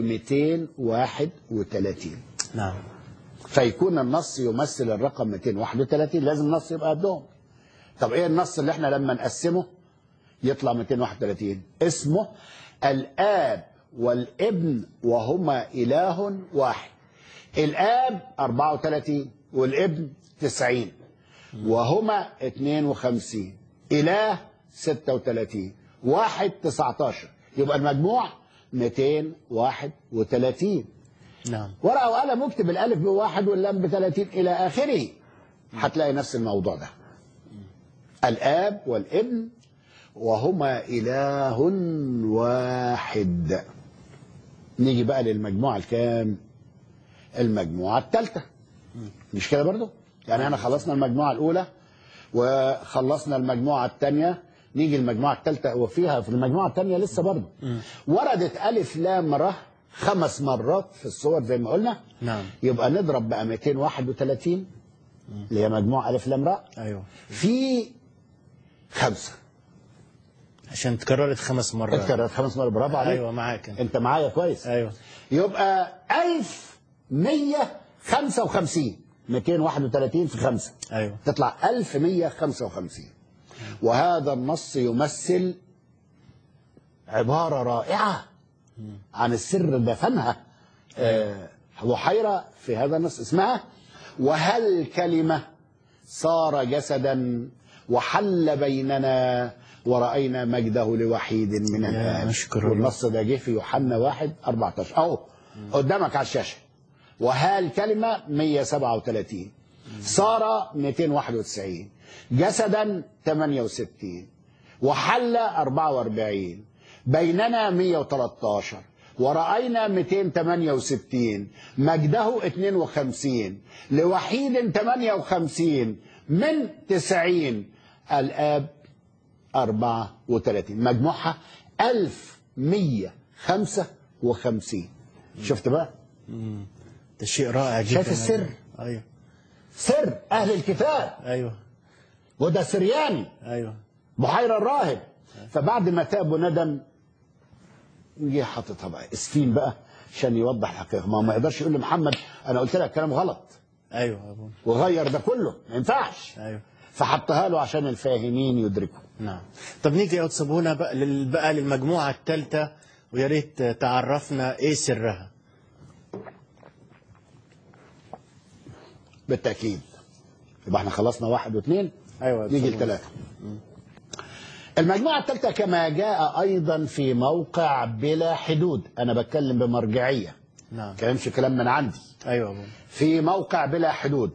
[SPEAKER 1] 231
[SPEAKER 2] نعم
[SPEAKER 1] فيكون النص يمثل الرقم 231 لازم النص يبقى قدهم طب ايه النص اللي احنا لما نقسمه يطلع 231 اسمه الاب والابن وهما إله واحد الآب 34 والابن 90 وهما 52 إله 36 واحد 19 يبقى المجموع 231
[SPEAKER 2] نعم
[SPEAKER 1] ورقة وقلم اكتب الألف بواحد واللام بثلاثين إلى آخره هتلاقي نفس الموضوع ده الآب والابن وهما إله واحد نيجي بقى للمجموعة الكام المجموعة الثالثة مش كده برضو يعني احنا خلصنا المجموعة الأولى وخلصنا المجموعة الثانية نيجي المجموعة الثالثة وفيها في المجموعة الثانية لسه برضو وردت ألف لام ر خمس مرات في الصور زي ما قلنا
[SPEAKER 2] نعم
[SPEAKER 1] يبقى نضرب بقى 231 اللي هي مجموعة ألف لام ر
[SPEAKER 2] ايوه
[SPEAKER 1] في خمسة
[SPEAKER 2] عشان تكررت خمس مرات
[SPEAKER 1] اتكررت خمس مرات برافو عليك
[SPEAKER 2] ايوه معاك انت
[SPEAKER 1] انت معايا كويس
[SPEAKER 2] ايوه
[SPEAKER 1] يبقى 1155 231 في خمسة
[SPEAKER 2] ايوه
[SPEAKER 1] تطلع 1155 وهذا النص يمثل عبارة رائعة عن السر دفنها آه، بحيرة في هذا النص اسمها وهل كلمة صار جسدا وحل بيننا ورأينا مجده لوحيد من
[SPEAKER 2] يا
[SPEAKER 1] الآب
[SPEAKER 2] أشكر الله.
[SPEAKER 1] والنص ده جه في يوحنا واحد 14 أهو قدامك على الشاشة وهل كلمة 137 صار 291 جسدا 68 وحل 44 بيننا 113 ورأينا 268 مجده 52 لوحيد 58 من 90 الآب 34 مجموعها 1155 شفت بقى
[SPEAKER 2] ده شيء رائع جدا
[SPEAKER 1] شايف السر؟
[SPEAKER 2] ايوه
[SPEAKER 1] سر أهل الكتاب
[SPEAKER 2] ايوه
[SPEAKER 1] وده سرياني
[SPEAKER 2] ايوه
[SPEAKER 1] بحيرة الراهب فبعد ما تاب وندم جه حاططها بقى اسفين بقى عشان يوضح الحقيقة ما هو ما يقدرش يقول لمحمد أنا قلت لك كلام غلط
[SPEAKER 2] ايوه يا ابونا
[SPEAKER 1] وغير ده كله ما ينفعش
[SPEAKER 2] ايوه
[SPEAKER 1] فحطها له عشان الفاهمين يدركوا
[SPEAKER 2] نعم طب نيجي يا أستاذ هنا بقى لل- بقى للمجموعة الثالثة ويا ريت تعرفنا ايه سرها
[SPEAKER 1] بالتأكيد يبقى احنا خلصنا واحد واثنين
[SPEAKER 2] ايوه
[SPEAKER 1] نيجي
[SPEAKER 2] اتفضل.
[SPEAKER 1] الثلاثة المجموعة الثالثة كما جاء أيضا في موقع بلا حدود أنا بتكلم بمرجعية
[SPEAKER 2] نعم
[SPEAKER 1] كلامش كلام من عندي
[SPEAKER 2] ايوه يا ابونا
[SPEAKER 1] في موقع بلا حدود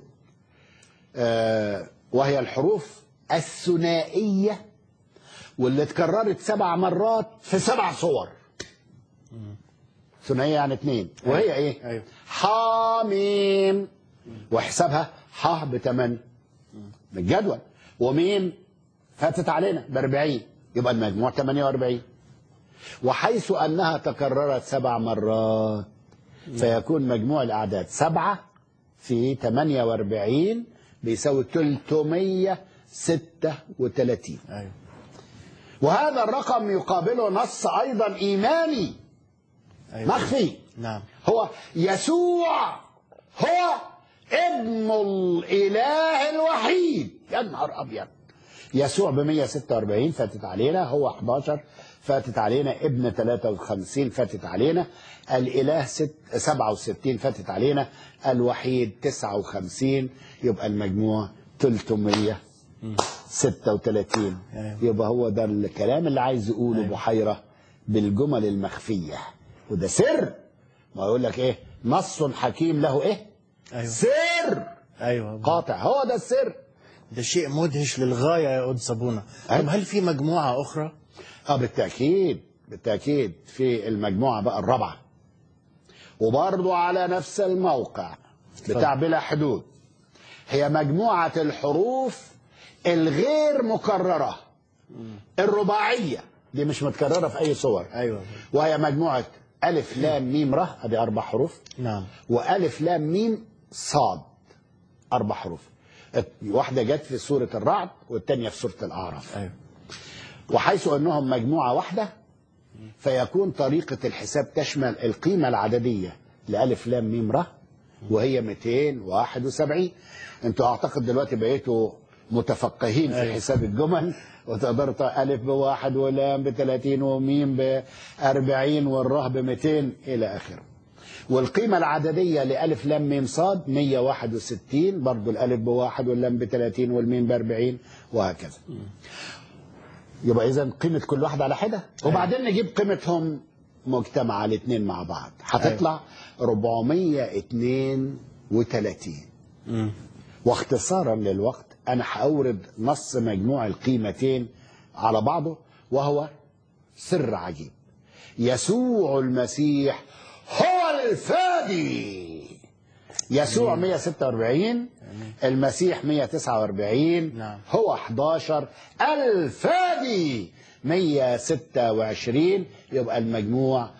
[SPEAKER 1] آه وهي الحروف الثنائية واللي اتكررت سبع مرات في سبع صور ثنائية يعني اثنين وهي ايه
[SPEAKER 2] أيوة.
[SPEAKER 1] حاميم وحسابها ح بثمانية من الجدول وميم فاتت علينا ب 40 يبقى المجموع 48 وحيث انها تكررت سبع مرات فيكون مجموع الاعداد سبعة في 48 بيساوي 336
[SPEAKER 2] ايوه
[SPEAKER 1] وهذا الرقم يقابله نص ايضا ايماني
[SPEAKER 2] ايوه
[SPEAKER 1] مخفي
[SPEAKER 2] نعم
[SPEAKER 1] هو يسوع هو ابن الاله الوحيد يا نهار ابيض يسوع ب 146 فاتت علينا هو 11 فاتت علينا ابن 53 فاتت علينا الاله ست 67 فاتت علينا الوحيد 59 يبقى المجموع 336
[SPEAKER 2] أيوة.
[SPEAKER 1] يبقى هو ده الكلام اللي عايز يقوله بحيره بالجمل المخفيه وده سر ما يقول لك ايه نص حكيم له ايه
[SPEAKER 2] ايوه
[SPEAKER 1] سر
[SPEAKER 2] ايوه يا أبونا.
[SPEAKER 1] قاطع هو ده السر
[SPEAKER 2] ده شيء مدهش للغاية يا قدس ابونا
[SPEAKER 1] أيوة.
[SPEAKER 2] طب هل في مجموعة اخرى
[SPEAKER 1] اه بالتاكيد بالتاكيد في المجموعه بقى الرابعه وبرضه على نفس الموقع بتاع بلا حدود هي مجموعه الحروف الغير مكرره الرباعيه دي مش متكرره في اي صور
[SPEAKER 2] ايوه
[SPEAKER 1] وهي مجموعه الف لام ميم ر ادي اربع حروف
[SPEAKER 2] نعم
[SPEAKER 1] والف لام ميم صاد اربع حروف واحده جت في سوره الرعد والثانيه في سوره الاعراف
[SPEAKER 2] ايوه
[SPEAKER 1] وحيث انهم مجموعه واحده فيكون طريقه الحساب تشمل القيمه العدديه لالف لام ميم ر وهي 271 انتوا اعتقد دلوقتي بقيتوا متفقهين في
[SPEAKER 2] أيوة.
[SPEAKER 1] حساب الجمل وتقدر ت- ألف بواحد ولام بثلاثين وميم بأربعين والراء بمئتين إلى آخره والقيمة العددية لألف لام ميم صاد 161 برضو الألف بواحد واللام بثلاثين والميم بأربعين وهكذا يبقى إذا قيمة كل واحد على حدة وبعدين نجيب قيمتهم مجتمعة الاثنين مع بعض هتطلع 432
[SPEAKER 2] مم.
[SPEAKER 1] واختصارا للوقت انا هاورد نص مجموع القيمتين على بعضه وهو سر عجيب يسوع المسيح هو الفادي يسوع 146 المسيح 149
[SPEAKER 2] نعم.
[SPEAKER 1] هو 11 الفادي 126 يبقى المجموع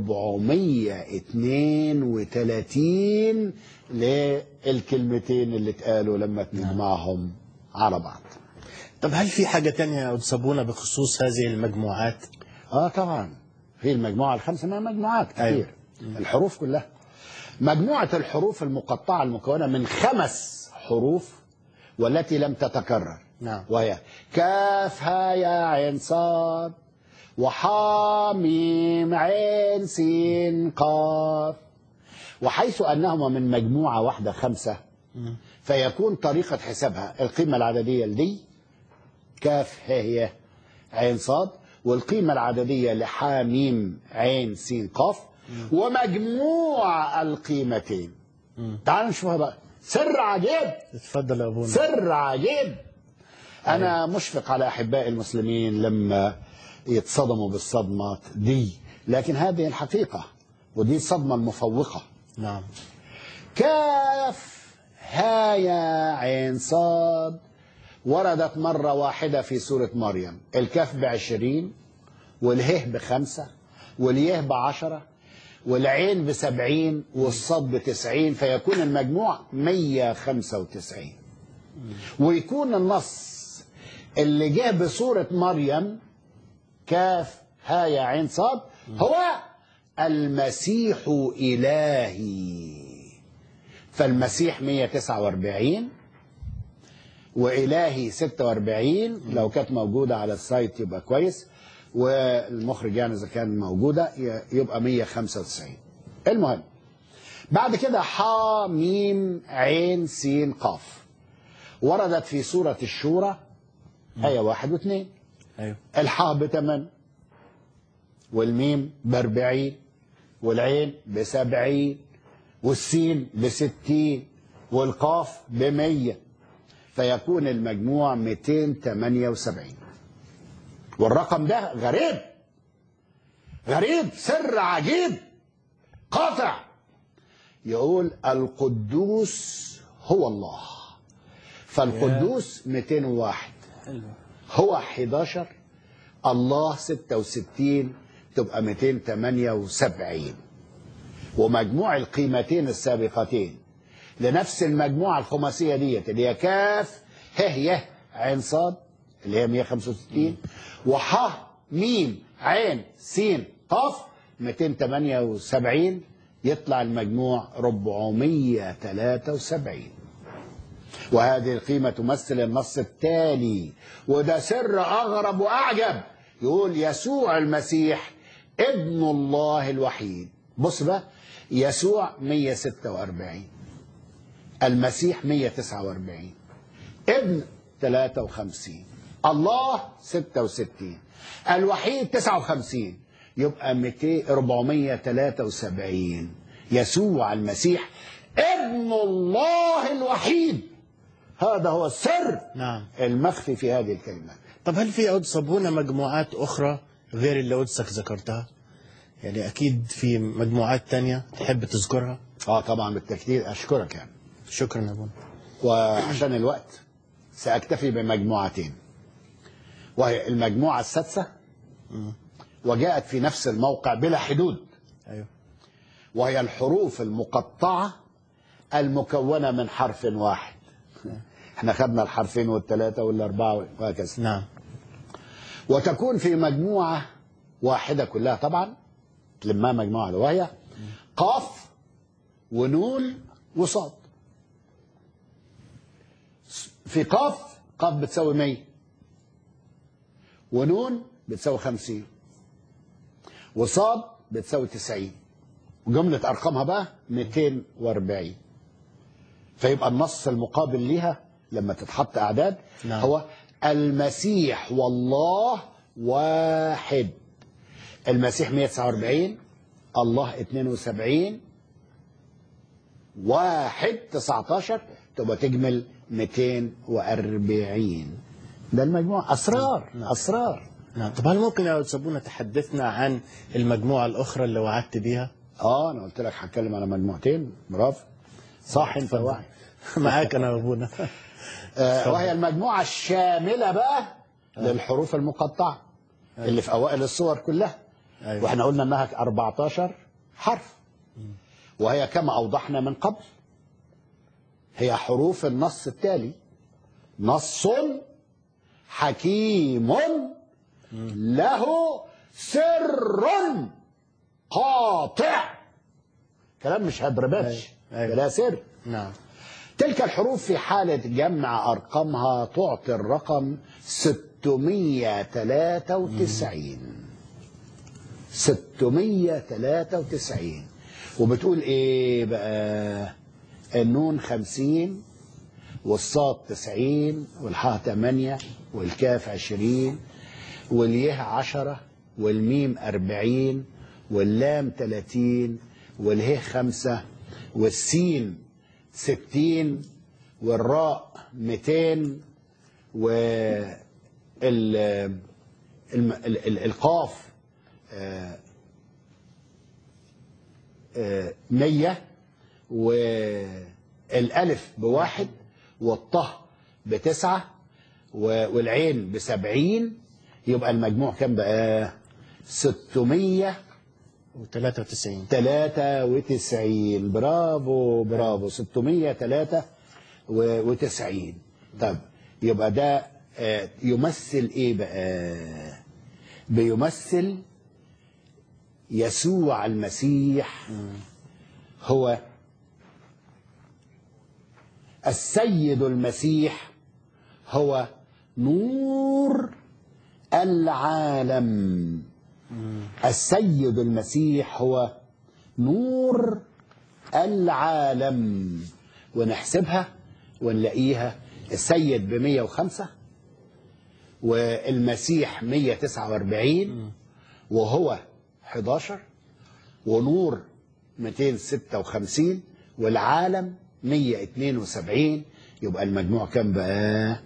[SPEAKER 1] 432 للكلمتين اللي اتقالوا لما تجمعهم على بعض
[SPEAKER 2] طب هل في حاجة تانية يا أستاذ صابونة بخصوص هذه المجموعات؟
[SPEAKER 1] اه طبعا في المجموعة الخمسة ما مجموعات كتير
[SPEAKER 2] أيوة.
[SPEAKER 1] الحروف كلها مجموعة الحروف المقطعة المكونة من خمس حروف والتي لم تتكرر
[SPEAKER 2] نعم.
[SPEAKER 1] وهي كاف ها يا عين صاد وحا ميم عين سين قاف وحيث أنهما من مجموعة واحدة خمسة فيكون طريقة حسابها القيمة العددية لدي كاف ها هي عين صاد والقيمة العددية لحا ميم عين سين قاف ومجموع القيمتين تعالوا نشوفها بقى سر عجيب
[SPEAKER 2] اتفضل يا أبونا
[SPEAKER 1] سر عجيب أنا مشفق على أحباء المسلمين لما يتصدموا بالصدمات دي لكن هذه الحقيقة ودي الصدمة المفوقة
[SPEAKER 2] نعم
[SPEAKER 1] كاف ها يا عين صاد وردت مرة واحدة في سورة مريم الكاف بعشرين والهه بخمسة واليه بعشرة والعين بسبعين والصاد بتسعين فيكون المجموع مية خمسة وتسعين ويكون النص اللي جه بسورة مريم كاف ها يا عين صاد هو المسيح إلهي فالمسيح 149 وإلهي 46 لو كانت موجودة على السايت يبقى كويس والمخرج يعني إذا كان موجودة يبقى 195 المهم بعد كده حا ميم عين سين قاف وردت في سورة الشورى آية واحد واثنين
[SPEAKER 2] أيوه
[SPEAKER 1] الحاء بثمن والميم بأربعين والعين بسبعين والسين بستين والقاف بمية فيكون المجموع 278 والرقم ده غريب غريب سر عجيب قاطع يقول القدوس هو الله فالقدوس 201
[SPEAKER 2] حلو
[SPEAKER 1] هو 11 الله 66 تبقى 278 ومجموع القيمتين السابقتين لنفس المجموعة الخماسية ديت اللي هي كاف ه ي عين صاد اللي هي 165 وح ميم عين سين قاف 278 يطلع المجموع 473 وهذه القيمة تمثل النص التالي وده سر أغرب وأعجب يقول يسوع المسيح ابن الله الوحيد بص بقى يسوع 146 المسيح 149 ابن 53 الله 66 الوحيد 59 يبقى 200 473 يسوع المسيح ابن الله الوحيد هذا هو السر
[SPEAKER 2] نعم
[SPEAKER 1] المخفي في هذه الكلمات
[SPEAKER 2] طب هل في عود صابونة مجموعات أخرى غير اللي قدسك ذكرتها؟ يعني أكيد في مجموعات تانية تحب تذكرها؟
[SPEAKER 1] اه طبعا بالتكتير اشكرك يعني
[SPEAKER 2] شكرا يا أبونا
[SPEAKER 1] وعشان الوقت ساكتفي بمجموعتين وهي المجموعه السادسه وجاءت في نفس الموقع بلا حدود
[SPEAKER 2] أيوه
[SPEAKER 1] وهي الحروف المقطعه المكونه من حرف واحد احنا خدنا الحرفين والثلاثه والاربعه وهكذا
[SPEAKER 2] نعم
[SPEAKER 1] وتكون في مجموعة واحدة كلها طبعا تلمها مجموعة واحدة وهي قاف ونون وصاد في قاف قاف بتساوي 100 ونون بتساوي 50 وصاد بتساوي 90 وجملة أرقامها بقى 240 فيبقى النص المقابل ليها لما تتحط أعداد
[SPEAKER 2] نعم.
[SPEAKER 1] هو المسيح والله واحد المسيح 149 الله 72 واحد 19 تبقى تجمل 240 ده المجموع أسرار أسرار
[SPEAKER 2] نعم طب هل ممكن يا أستاذ أبونا تحدثنا عن المجموعة الأخرى اللي وعدت بيها؟
[SPEAKER 1] اه انا قلت لك هتكلم على مجموعتين برافو صح انت واحد
[SPEAKER 2] معاك أنا يا أبونا
[SPEAKER 1] آه وهي المجموعه الشامله بقى للحروف المقطعه اللي في اوائل الصور كلها
[SPEAKER 2] أيوة.
[SPEAKER 1] واحنا قلنا انها 14 حرف وهي كما اوضحنا من قبل هي حروف النص التالي نص حكيم له سر قاطع كلام مش هبربتش
[SPEAKER 2] أيوة. أيوة.
[SPEAKER 1] لا سر
[SPEAKER 2] نعم
[SPEAKER 1] تلك الحروف في حالة جمع أرقامها تعطي الرقم 693 693 وبتقول إيه بقى النون 50 والصاد 90 والحاء 8 والكاف 20 واليه 10 والميم 40 واللام 30 والهي 5 والسين 60 والراء 200 وال الم- ال- ال- القاف آه، آه، 100 والالف بواحد والطه بتسعة و- والعين بسبعين يبقى المجموع كام بقى 600
[SPEAKER 2] و93
[SPEAKER 1] 93 برافو برافو 693 طب يبقى ده آه، يمثل ايه بقى بيمثل يسوع المسيح هو السيد المسيح هو نور العالم السيد المسيح هو نور العالم ونحسبها ونلاقيها السيد ب 105 والمسيح 149 وهو 11 ونور 256 والعالم 172 يبقى المجموع كام بقى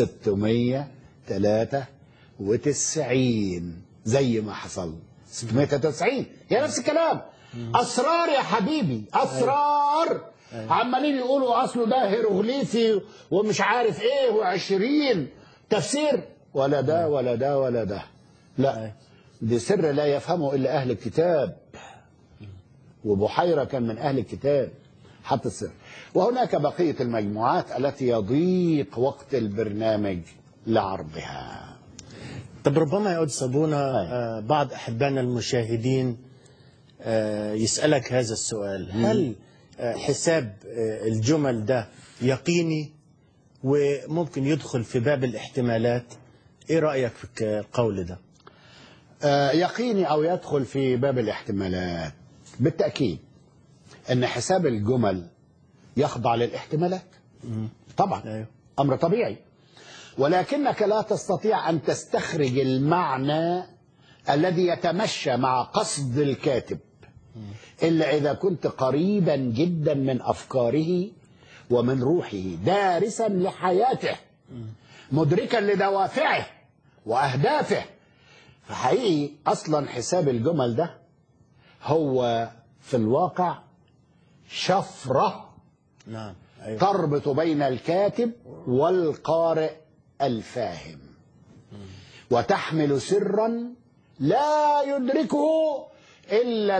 [SPEAKER 1] 693 زي ما حصل 693 هي نفس الكلام اسرار يا حبيبي اسرار عمالين يقولوا اصله ده هيروغليفي ومش عارف ايه و20 تفسير ولا ده ولا ده ولا ده لا دي سر لا يفهمه الا اهل الكتاب وبحيرة كان من أهل الكتاب حط السر وهناك بقية المجموعات التي يضيق وقت البرنامج لعرضها
[SPEAKER 2] طب ربما يا أستاذ أبونا
[SPEAKER 1] أيوة.
[SPEAKER 2] آه، بعض أحبائنا المشاهدين آه، يسألك هذا السؤال هل آه، حساب آه، الجمل ده يقيني وممكن يدخل في باب الاحتمالات ايه رأيك في القول ده
[SPEAKER 1] آه، يقيني أو يدخل في باب الاحتمالات بالتأكيد أن حساب الجمل يخضع للاحتمالات طبعا
[SPEAKER 2] أيوه.
[SPEAKER 1] أمر طبيعي ولكنك لا تستطيع أن تستخرج المعنى الذي يتمشى مع قصد الكاتب إلا إذا كنت قريبا جدا من أفكاره ومن روحه دارسا لحياته مدركا لدوافعه وأهدافه فحقيقي أصلا حساب الجمل ده هو في الواقع شفرة
[SPEAKER 2] نعم أيوه.
[SPEAKER 1] تربط بين الكاتب والقارئ الفاهم وتحمل سرا لا يدركه الا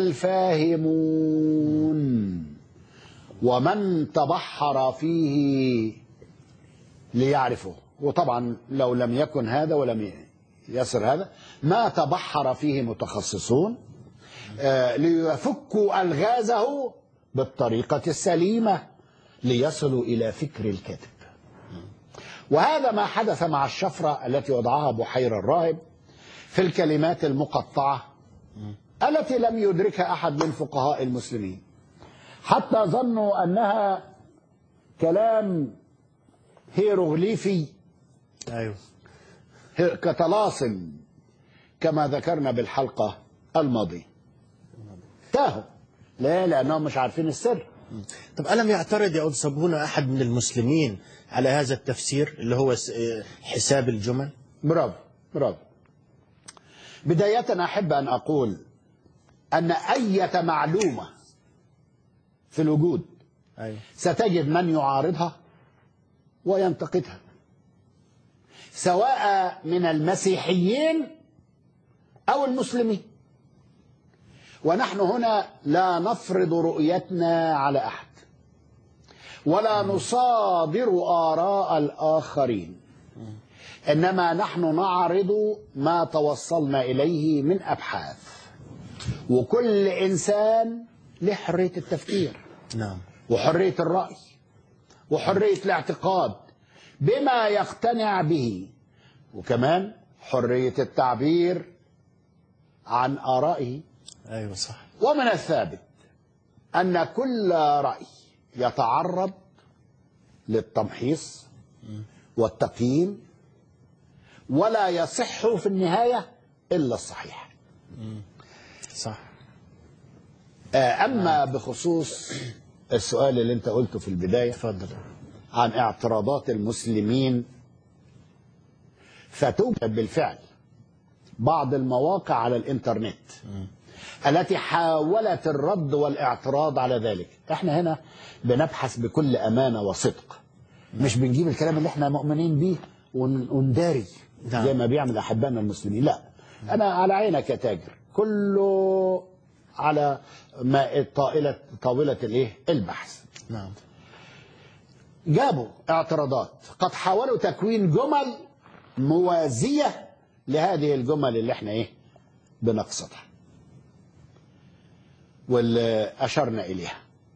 [SPEAKER 1] الفاهمون ومن تبحر فيه ليعرفه وطبعا لو لم يكن هذا ولم يصر هذا ما تبحر فيه متخصصون آه، ليفكوا الغازه بالطريقه السليمه ليصلوا الى فكر الكاتب وهذا ما حدث مع الشفرة التي وضعها بحير الراهب في الكلمات المقطعة التي لم يدركها أحد من فقهاء المسلمين حتى ظنوا أنها كلام هيروغليفي
[SPEAKER 2] ايوه
[SPEAKER 1] كطلاسم كما ذكرنا بالحلقة الماضية تاهوا لا لأنهم مش عارفين السر
[SPEAKER 2] طب ألم يعترض يا قدس أبونا أحد من المسلمين على هذا التفسير اللي هو س- آه، حساب الجمل
[SPEAKER 1] برافو برافو بداية أحب أن أقول أن أية معلومة في الوجود
[SPEAKER 2] أيوه
[SPEAKER 1] ستجد من يعارضها وينتقدها سواء من المسيحيين أو المسلمين ونحن هنا لا نفرض رؤيتنا على أحد ولا نصادر آراء الآخرين إنما نحن نعرض ما توصلنا إليه من أبحاث وكل إنسان له حرية التفكير
[SPEAKER 2] نعم
[SPEAKER 1] وحرية الرأي وحرية الاعتقاد بما يقتنع به وكمان حرية التعبير عن آرائه
[SPEAKER 2] أيوه صح
[SPEAKER 1] ومن الثابت أن كل رأي يتعرض للتمحيص والتقييم ولا يصح في النهاية إلا الصحيح
[SPEAKER 2] صح
[SPEAKER 1] آه، أما بخصوص السؤال اللي أنت قلته في البداية
[SPEAKER 2] تفضل
[SPEAKER 1] عن اعتراضات المسلمين فتوجد بالفعل بعض المواقع على الانترنت التي حاولت الرد والاعتراض على ذلك احنا هنا بنبحث بكل امانه وصدق مش بنجيب الكلام اللي احنا مؤمنين بيه ون- ونداري
[SPEAKER 2] نعم.
[SPEAKER 1] زي ما بيعمل احبائنا المسلمين لا انا على عينك يا تاجر كله على ما طاوله طاوله الايه البحث
[SPEAKER 2] نعم
[SPEAKER 1] جابوا اعتراضات قد حاولوا تكوين جمل موازية لهذه الجمل اللي احنا ايه بنقصدها واللي أشرنا إليها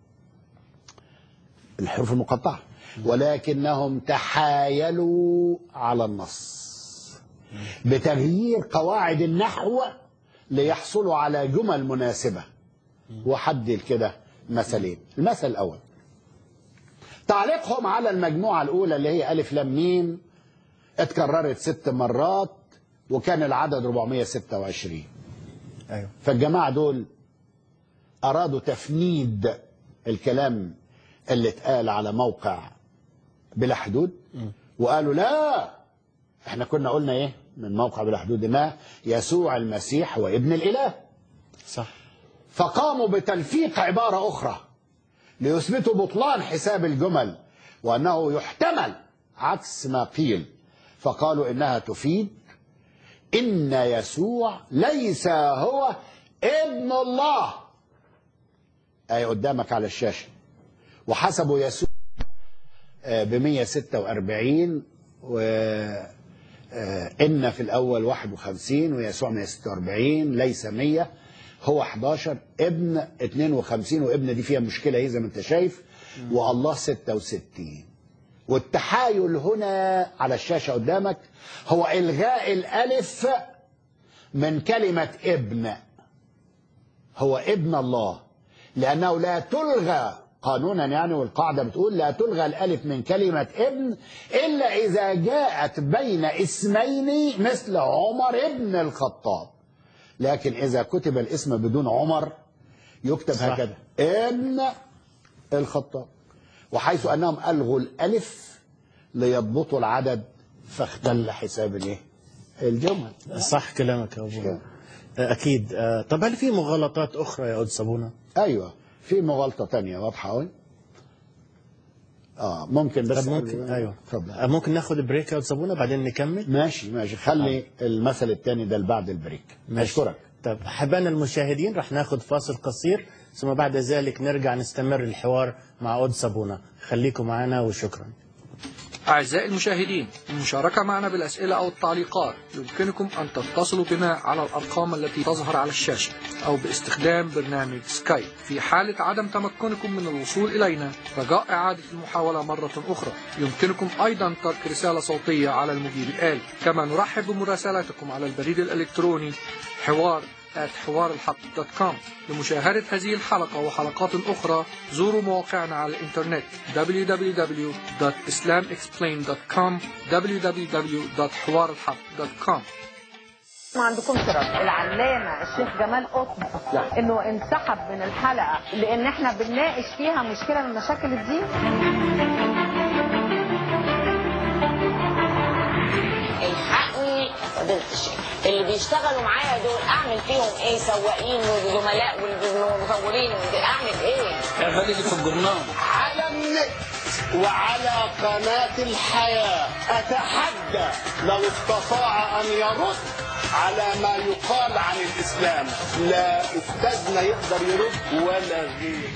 [SPEAKER 1] الحروف المقطعة ولكنهم تحايلوا على النص بتغيير قواعد النحو ليحصلوا على جمل مناسبة وحدد كده مثلين المثل الأول تعليقهم على المجموعة الأولى اللي هي ألف لام ميم اتكررت ست مرات وكان العدد 426
[SPEAKER 2] أيوه
[SPEAKER 1] فالجماعة دول أرادوا تفنيد الكلام اللي اتقال على موقع بلا حدود وقالوا لا احنا كنا قلنا ايه من موقع بلا حدود ما يسوع المسيح هو ابن الإله
[SPEAKER 2] صح
[SPEAKER 1] فقاموا بتلفيق عبارة أخرى ليثبتوا بطلان حساب الجمل وأنه يحتمل عكس ما قيل فقالوا إنها تفيد إن يسوع ليس هو ابن الله أي قدامك على الشاشة وحسبوا يسوع ب 146 و آه، إن في الأول 51 ويسوع 146 ليس 100 هو 11 ابن 52 وابن دي فيها مشكلة اهي زي ما أنت شايف والله 66 والتحايل هنا على الشاشة قدامك هو إلغاء الألف من كلمة ابن هو ابن الله لأنه لا تلغى قانونا يعني والقاعدة بتقول لا تلغى الألف من كلمة ابن إلا إذا جاءت بين اسمين مثل عمر ابن الخطاب لكن إذا كتب الاسم بدون عمر يكتب
[SPEAKER 2] صح.
[SPEAKER 1] هكذا ابن الخطاب وحيث أنهم ألغوا الألف ليضبطوا العدد فاختل حساب الايه؟ الجمل
[SPEAKER 2] صح كلامك يا أبونا
[SPEAKER 1] كده.
[SPEAKER 2] أكيد آه، طب هل في مغالطات أخرى يا قدس أبونا؟
[SPEAKER 1] ايوه في مغالطه تانية واضحه قوي اه ممكن بس
[SPEAKER 2] طب ممكن أيوه
[SPEAKER 1] اتفضل
[SPEAKER 2] آه، ممكن ناخد بريك يا قدس أبونا بعدين نكمل؟
[SPEAKER 1] ماشي ماشي خلي المثل الثاني ده بعد البريك اشكرك
[SPEAKER 2] طب أحبائنا المشاهدين رح ناخد فاصل قصير ثم بعد ذلك نرجع نستمر الحوار مع قدس أبونا خليكم معنا وشكرا
[SPEAKER 4] أعزائي المشاهدين المشاركة معنا بالأسئلة أو التعليقات يمكنكم أن تتصلوا بنا على الأرقام التي تظهر على الشاشة أو باستخدام برنامج سكايب في حالة عدم تمكنكم من الوصول إلينا رجاء إعادة المحاولة مرة أخرى يمكنكم أيضا ترك رسالة صوتية على المجيب الآلي كما نرحب بمراسلاتكم على البريد الإلكتروني حوار حوار الحق دوت كوم لمشاهدة هذه الحلقة وحلقات أخرى زوروا مواقعنا على الإنترنت www.islamexplained.com www.حوارالحق.com
[SPEAKER 5] ما عندكمش رد العلامه الشيخ جمال قطب انه انسحب من الحلقه لان احنا بنناقش فيها مشكله من مشاكل الدين
[SPEAKER 6] الحقني فضيلة الشيخ اللي بيشتغلوا معايا دول اعمل فيهم ايه سواقين وزملاء والمصورين اعمل ايه
[SPEAKER 1] على النت وعلى قناة الحياة أتحدى لو استطاع أن يرد على ما يقال عن الإسلام لا أستاذنا يقدر يرد ولا غير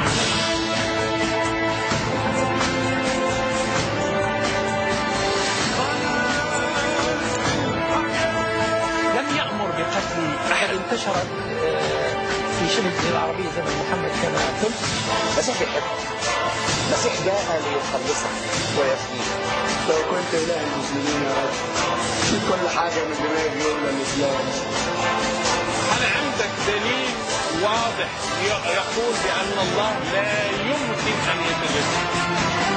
[SPEAKER 7] لم يأمر بقتل أحد انتشرت آه، في شبه الجزيرة العربية زمن محمد كما قلت
[SPEAKER 8] مسيح يحب مسيح جاء ليخلصك ويفديك لو كنت إله المسلمين يا رب شيل كل حاجة من دماغي إلا الإسلام
[SPEAKER 9] هل عندك دليل واضح ي- يقول بأن الله لا يمكن أن يتجسد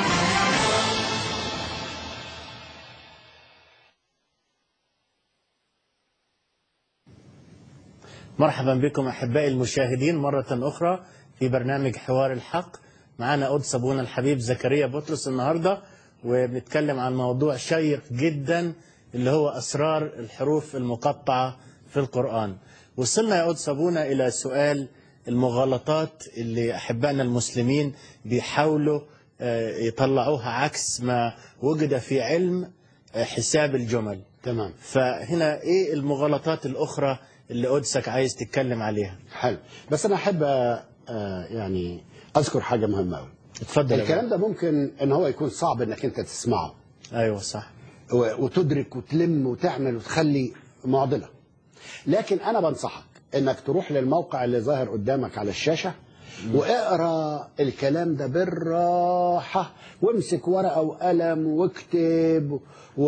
[SPEAKER 2] مرحبا بكم احبائي المشاهدين مره اخرى في برنامج حوار الحق معنا قدس ابونا الحبيب زكريا بطرس النهارده وبنتكلم عن موضوع شيق جدا اللي هو اسرار الحروف المقطعه في القران وصلنا يا قدس ابونا الى سؤال المغالطات اللي احبائنا المسلمين بيحاولوا آه، يطلعوها عكس ما وجد في علم آه، حساب الجمل
[SPEAKER 1] تمام
[SPEAKER 2] فهنا ايه المغالطات الاخرى اللي قدسك عايز تتكلم عليها
[SPEAKER 1] حلو بس أنا أحب آه، يعني أذكر حاجة مهمة أوي
[SPEAKER 2] اتفضل يا
[SPEAKER 1] الكلام ده ممكن ان هو يكون صعب انك انت تسمعه
[SPEAKER 2] بابا. ايوه صح
[SPEAKER 1] و- وتدرك وتلم وتعمل وتخلي معضله لكن انا بنصحك انك تروح للموقع اللي ظاهر قدامك على الشاشه واقرا الكلام ده بالراحه وامسك ورقه وقلم واكتب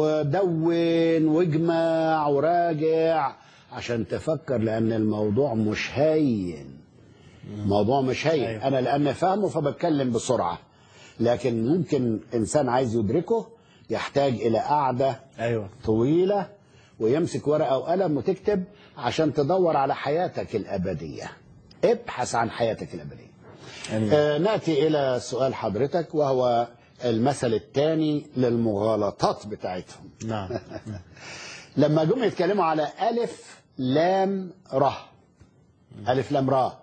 [SPEAKER 1] ودون واجمع وراجع عشان تفكر لان الموضوع مش هين موضوع مش هين
[SPEAKER 2] أيوة.
[SPEAKER 1] انا لان فاهمه فبتكلم بسرعه لكن ممكن انسان عايز يدركه يحتاج الى قعده
[SPEAKER 2] ايوه
[SPEAKER 1] طويله ويمسك ورقه وقلم وتكتب عشان تدور على حياتك الابديه ابحث عن حياتك الابديه
[SPEAKER 2] أمين.
[SPEAKER 1] آه ناتي الى سؤال حضرتك وهو المثل الثاني للمغالطات بتاعتهم
[SPEAKER 2] نعم
[SPEAKER 1] لما جم يتكلموا على ألف لام ره ألف لام را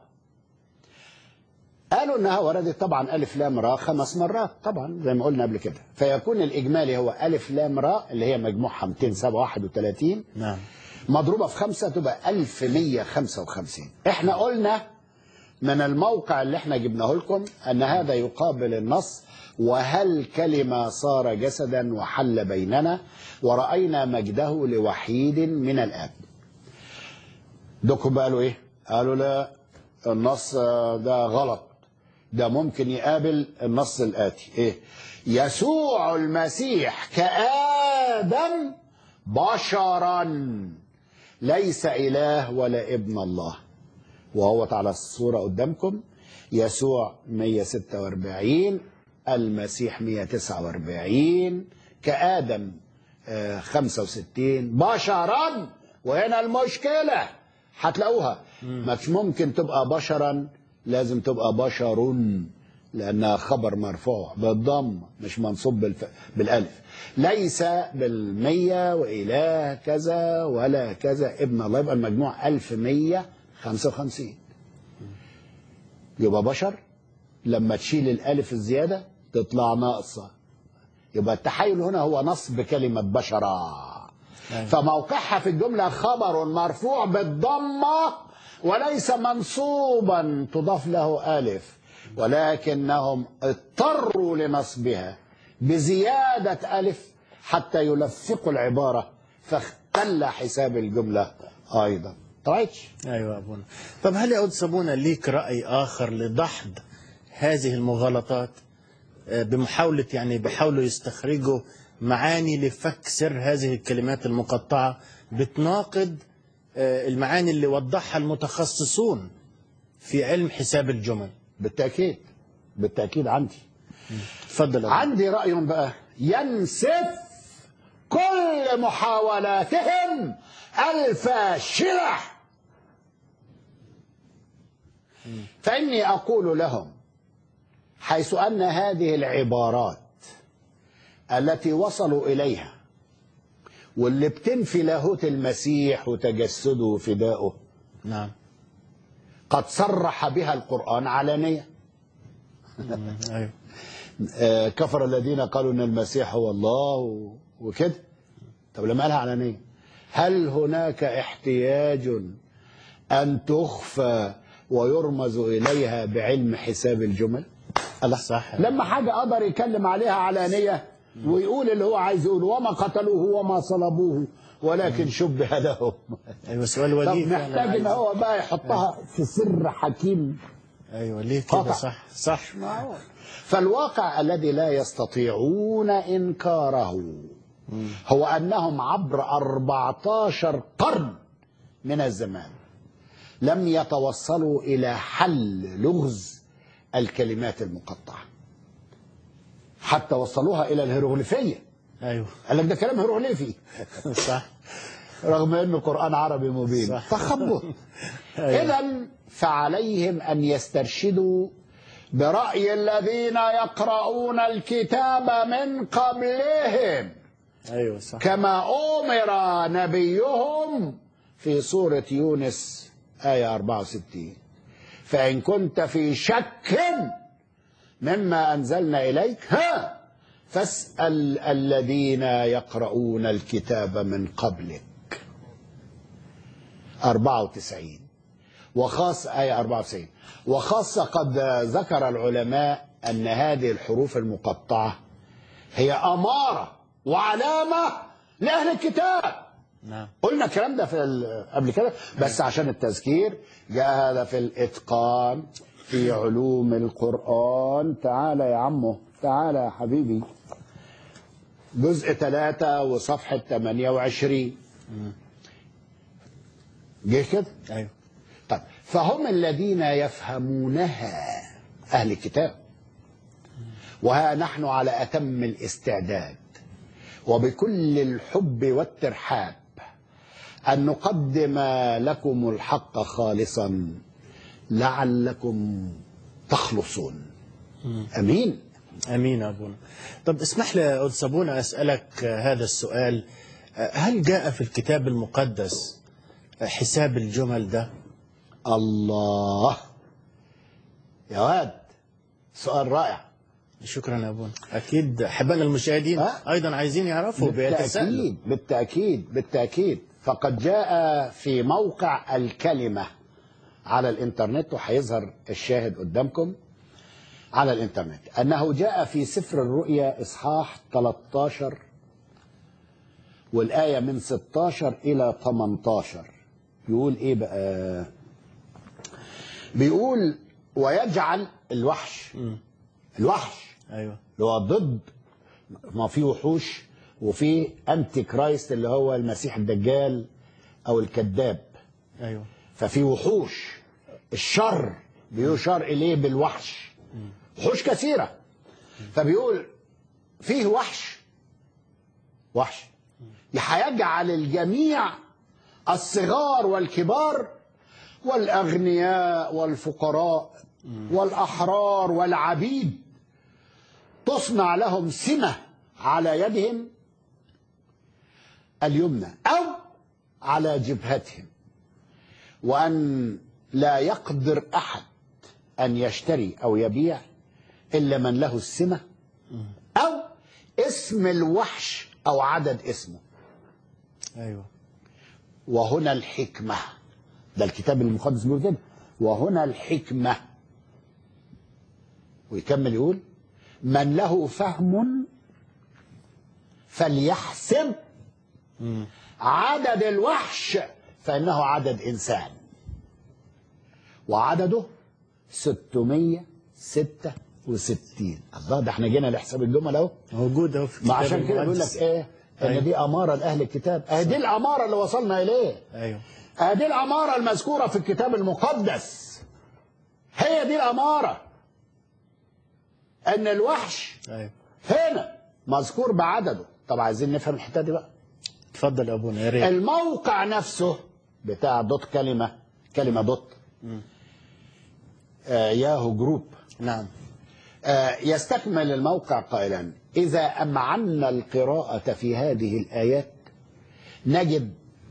[SPEAKER 1] قالوا انها وردت طبعا الف لام را خمس مرات طبعا زي ما قلنا قبل كده فيكون الاجمالي هو الف لام را اللي هي مجموعها 231
[SPEAKER 2] نعم
[SPEAKER 1] مضروبه في خمسه تبقى 1155 احنا قلنا من الموقع اللي احنا جبناه لكم ان هذا يقابل النص وهل كلمة صار جسدا وحل بيننا ورأينا مجده لوحيد من الآب دوكم قالوا ايه قالوا لا النص آه، ده غلط ده ممكن يقابل النص الآتي ايه يسوع المسيح كآدم بشرا ليس إله ولا ابن الله وهو على الصورة قدامكم يسوع 146 المسيح 149 كآدم آه، 65 بشرا وهنا المشكلة هتلاقوها مش ممكن تبقى بشرا لازم تبقى بشر لأنها خبر مرفوع بالضم مش منصوب بالف... بالألف ليس بالمية وإله كذا ولا كذا ابن الله يبقى المجموع 1155 يبقى بشر لما تشيل الألف الزيادة تطلع ناقصة يبقى التحايل هنا هو نصب كلمة بشرا فموقعها في الجملة خبر مرفوع بالضمة وليس منصوبا تضاف له ألف ولكنهم اضطروا لنصبها بزيادة ألف حتى يلفقوا العبارة فاختل حساب الجملة أيضا طلعتش
[SPEAKER 2] ايوه ابونا طب هل يا قدس ابونا ليك راي اخر لدحض هذه المغالطات آه، بمحاوله يعني بيحاولوا يستخرجوا معاني لفك سر هذه الكلمات المقطعه بتناقض آه، المعاني اللي وضحها المتخصصون في علم حساب الجمل
[SPEAKER 1] بالتأكيد بالتأكيد عندي
[SPEAKER 2] اتفضل يا أبونا.
[SPEAKER 1] عندي رأي بقى ينسف كل محاولاتهم الفاشلة فإني أقول لهم حيث أن هذه العبارات التي وصلوا إليها واللي بتنفي لاهوت المسيح وتجسده وفدائه
[SPEAKER 2] نعم
[SPEAKER 1] قد صرح بها القرآن علانية
[SPEAKER 2] ايوه
[SPEAKER 1] آه، كفر الذين قالوا ان المسيح هو الله و- وكده طب لما قالها علانية هل هناك احتياج ان تخفى ويرمز اليها بعلم حساب الجمل الله
[SPEAKER 2] صح
[SPEAKER 1] لما حاجة قدر يتكلم عليها علانية ويقول اللي هو عايز يقوله وما قتلوه وما صلبوه ولكن شبه لهم
[SPEAKER 2] ايوه سؤال
[SPEAKER 1] طب
[SPEAKER 2] وديع فعلاً
[SPEAKER 1] محتاج ان
[SPEAKER 2] عايز-
[SPEAKER 1] هو بقى يحطها في سر حكيم
[SPEAKER 2] ايوه ليه
[SPEAKER 1] قطع.
[SPEAKER 2] كده صح صح
[SPEAKER 1] فالواقع الذي لا يستطيعون إنكاره هو أنهم عبر 14 قرن من الزمان لم يتوصلوا إلى حل لغز الكلمات المقطعة حتى وصلوها إلى الهيروغليفية
[SPEAKER 2] ايوه
[SPEAKER 1] قال لك ده كلام هيروغليفي
[SPEAKER 2] صح
[SPEAKER 1] رغم انه قرآن عربي مبين
[SPEAKER 2] صح.
[SPEAKER 1] تخبط اذا فعليهم ان يسترشدوا برأي الذين يقرؤون الكتاب من قبلهم
[SPEAKER 2] ايوه صح
[SPEAKER 1] كما أمر نبيهم في سورة يونس آية 64 فإن كنت في شك مما أنزلنا إليك ها فاسأل الذين يقرؤون الكتاب من قبلك 94 وخاص آية 94 وخاصة قد ذكر العلماء أن هذه الحروف المقطعة هي أمارة وعلامة لأهل الكتاب
[SPEAKER 2] نعم
[SPEAKER 1] قلنا الكلام ده في ال- قبل كده بس عشان التذكير جاء هذا في الإتقان في علوم القرآن تعالى يا عمو تعالى يا حبيبي جزء ثلاثة وصفحة 28 جه كده
[SPEAKER 2] ايوه
[SPEAKER 1] طيب فهم الذين يفهمونها أهل الكتاب وها نحن على أتم الاستعداد وبكل الحب والترحاب أن نقدم لكم الحق خالصا لعلكم تخلصون أمين
[SPEAKER 2] امين يا ابونا طب اسمح لي يا قدس ابونا اسالك آه، هذا السؤال آه، هل جاء في الكتاب المقدس آه، حساب الجمل ده
[SPEAKER 1] الله يا واد سؤال رائع
[SPEAKER 2] شكرا يا ابونا اكيد احبائنا المشاهدين
[SPEAKER 1] آه.
[SPEAKER 2] ايضا عايزين يعرفوا بيتساءلوا
[SPEAKER 1] بالتأكيد بالتأكيد بالتأكيد فقد جاء في موقع الكلمة على الإنترنت وهيظهر الشاهد قدامكم على الإنترنت أنه جاء في سفر الرؤيا إصحاح 13 والآية من 16 إلى 18 يقول إيه بقى بيقول ويجعل الوحش الوحش
[SPEAKER 2] ايوه
[SPEAKER 1] اللي هو ضد ما في وحوش وفي انتي كرايست اللي هو المسيح الدجال او الكذاب
[SPEAKER 2] ايوه
[SPEAKER 1] ففي وحوش الشر بيشار اليه بالوحش وحوش كثيره فبيقول فيه وحش وحش هيجعل الجميع الصغار والكبار والاغنياء والفقراء والاحرار والعبيد تصنع لهم سمة على يدهم اليمنى أو على جبهتهم وأن لا يقدر أحد أن يشتري أو يبيع إلا من له السمة أو اسم الوحش أو عدد اسمه
[SPEAKER 2] ايوه
[SPEAKER 1] وهنا الحكمة ده الكتاب المقدس بيقول كده وهنا الحكمة ويكمل يقول من له فهم فليحسب عدد الوحش فإنه عدد إنسان وعدده 666 الله ده احنا جينا لحساب الجمل اهو
[SPEAKER 2] موجود اهو في
[SPEAKER 1] ما
[SPEAKER 2] كتاب
[SPEAKER 1] عشان كده بيقول
[SPEAKER 2] المقدس.
[SPEAKER 1] لك ايه ان
[SPEAKER 2] أيوة.
[SPEAKER 1] دي اماره لاهل الكتاب اه دي الاماره اللي وصلنا اليه
[SPEAKER 2] ايوه
[SPEAKER 1] اه دي الاماره المذكوره في الكتاب المقدس هي دي الاماره ان الوحش
[SPEAKER 2] ايوه
[SPEAKER 1] هنا مذكور بعدده طب عايزين نفهم الحته دي بقى
[SPEAKER 2] اتفضل يا ابونا يا ريت
[SPEAKER 1] الموقع نفسه بتاع دوت كلمه كلمه دوت آه ياهو جروب
[SPEAKER 2] نعم
[SPEAKER 1] آه، يستكمل الموقع قائلا إذا أمعنا القراءة في هذه الآيات نجد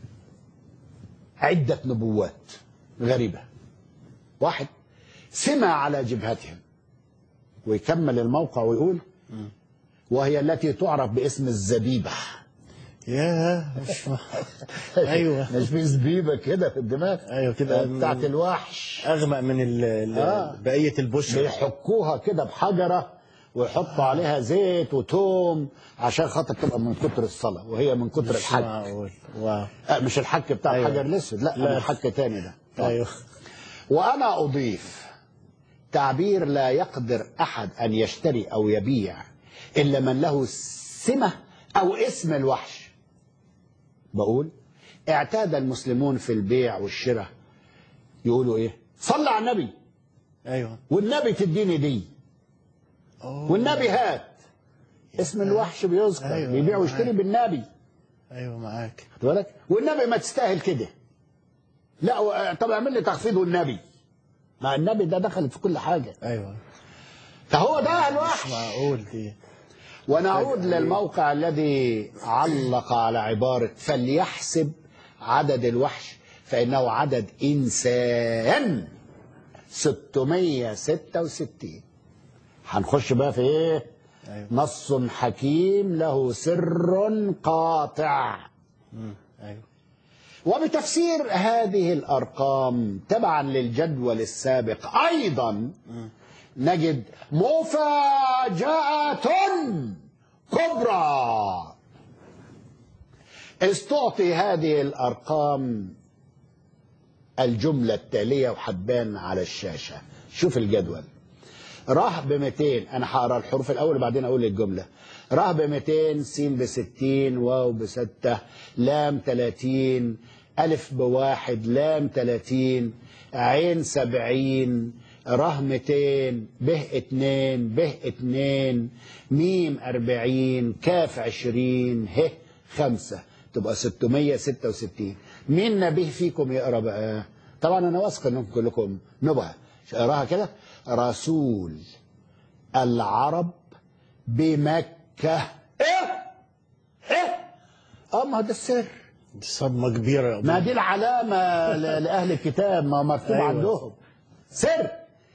[SPEAKER 1] عدة نبوات غريبة واحد سمع على جبهتهم ويكمل الموقع ويقول وهي التي تعرف باسم الزبيبة
[SPEAKER 2] ياه مش ايوه
[SPEAKER 1] مش في زبيبة كده في الدماغ
[SPEAKER 2] أيوة كده.
[SPEAKER 1] آه، بتاعت الوحش
[SPEAKER 2] اغمق من ال ال
[SPEAKER 1] آه.
[SPEAKER 2] بقيه البشر
[SPEAKER 1] بيحكوها كده بحجرة ويحطوا عليها زيت وتوم عشان خاطر تبقى من كتر الصلاة وهي من كتر
[SPEAKER 2] مش
[SPEAKER 1] الحك
[SPEAKER 2] معقول واو
[SPEAKER 1] آه مش الحك بتاع
[SPEAKER 2] أيوة.
[SPEAKER 1] الحجر الأسود لا,
[SPEAKER 2] لا.
[SPEAKER 1] لا. الحك تاني ده
[SPEAKER 2] ايوه
[SPEAKER 1] وأنا أضيف تعبير لا يقدر أحد أن يشتري أو يبيع إلا من له سمة أو اسم الوحش بقول اعتاد المسلمون في البيع والشراء يقولوا إيه صلى على النبي
[SPEAKER 2] ايوه
[SPEAKER 1] والنبي تديني دي
[SPEAKER 2] أوه.
[SPEAKER 1] والنبي هات اسم الوحش بيذكر
[SPEAKER 2] أيوة،
[SPEAKER 1] بيبيع ويشتري
[SPEAKER 2] معاك.
[SPEAKER 1] بالنبي
[SPEAKER 2] ايوه معاك
[SPEAKER 1] خد بالك والنبي ما تستاهل كده لا و- طب اعمل لي تخفيض والنبي مع النبي ده دخل في كل حاجه
[SPEAKER 2] ايوه
[SPEAKER 1] فهو ده
[SPEAKER 2] مش
[SPEAKER 1] الوحش
[SPEAKER 2] معقول دي
[SPEAKER 1] ونعود للموقع الذي علق على عباره فليحسب عدد الوحش فانه عدد انسان 666 هنخش بقى في ايه
[SPEAKER 2] ايوه
[SPEAKER 1] نص حكيم له سر قاطع
[SPEAKER 2] مم. ايوه
[SPEAKER 1] وبتفسير هذه الارقام تبعا للجدول السابق ايضا نجد مفاجاه كبرى إذ تعطي هذه الارقام الجمله التاليه وحبان على الشاشه شوف الجدول راه ب 200 انا هقرا الحروف الاول وبعدين اقول الجمله راه ب 200 س ب 60 واو ب 6 لام 30 الف بواحد لام 30 عين 70 ره 200 ب 2 ب 2 ميم 40 كاف 20 ه 5 تبقى 666 مين نبيه فيكم يقرا بقى طبعا انا واثق انكم كلكم نبهه اقراها كده رسول العرب بمكة ايه ايه اه ما ده السر
[SPEAKER 2] دي صدمه كبيره يا
[SPEAKER 1] ما
[SPEAKER 2] ابونا
[SPEAKER 1] دي العلامة ل- لأهل الكتاب ما مكتوب
[SPEAKER 2] أيوة.
[SPEAKER 1] عندهم سر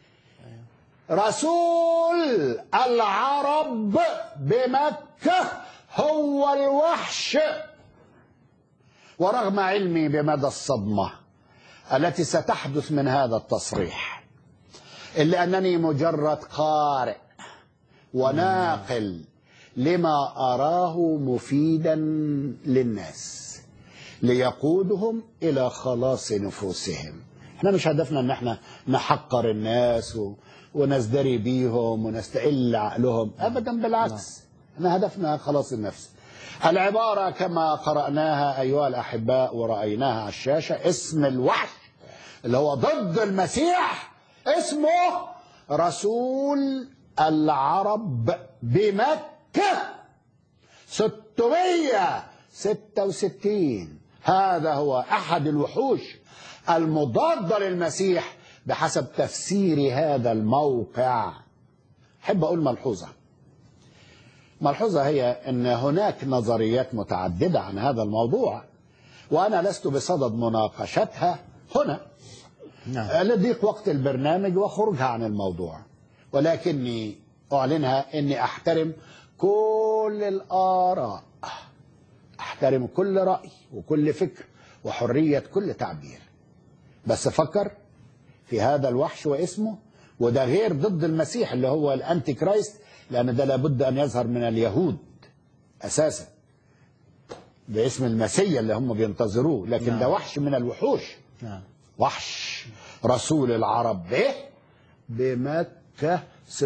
[SPEAKER 1] رسول العرب بمكة هو الوحش ورغم علمي بمدى الصدمة التي ستحدث من هذا التصريح إلا أنني مجرد قارئ وناقل لما أراه مفيدا للناس ليقودهم إلى خلاص نفوسهم احنا مش هدفنا ان احنا نحقر الناس و... ونزدري بيهم ونستقل عقلهم ابدا بالعكس احنا هدفنا خلاص النفس العبارة كما قرأناها أيها الأحباء ورأيناها على الشاشة اسم الوحش اللي هو ضد المسيح اسمه رسول العرب بمكة 666 هذا هو أحد الوحوش المضادة للمسيح بحسب تفسير هذا الموقع أحب أقول ملحوظة ملحوظة هي أن هناك نظريات متعددة عن هذا الموضوع وأنا لست بصدد مناقشتها هنا
[SPEAKER 2] نعم
[SPEAKER 1] لضيق وقت البرنامج وخروجها عن الموضوع ولكني أعلنها أني أحترم كل الآراء أحترم كل رأي وكل فكر وحرية كل تعبير بس فكر في هذا الوحش واسمه وده غير ضد المسيح اللي هو الأنتي كرايست لأن ده لابد أن يظهر من اليهود أساسا باسم المسيا اللي هم بينتظروه لكن
[SPEAKER 2] نعم.
[SPEAKER 1] ده وحش من الوحوش
[SPEAKER 2] نعم
[SPEAKER 1] وحش رسول العرب به بمكة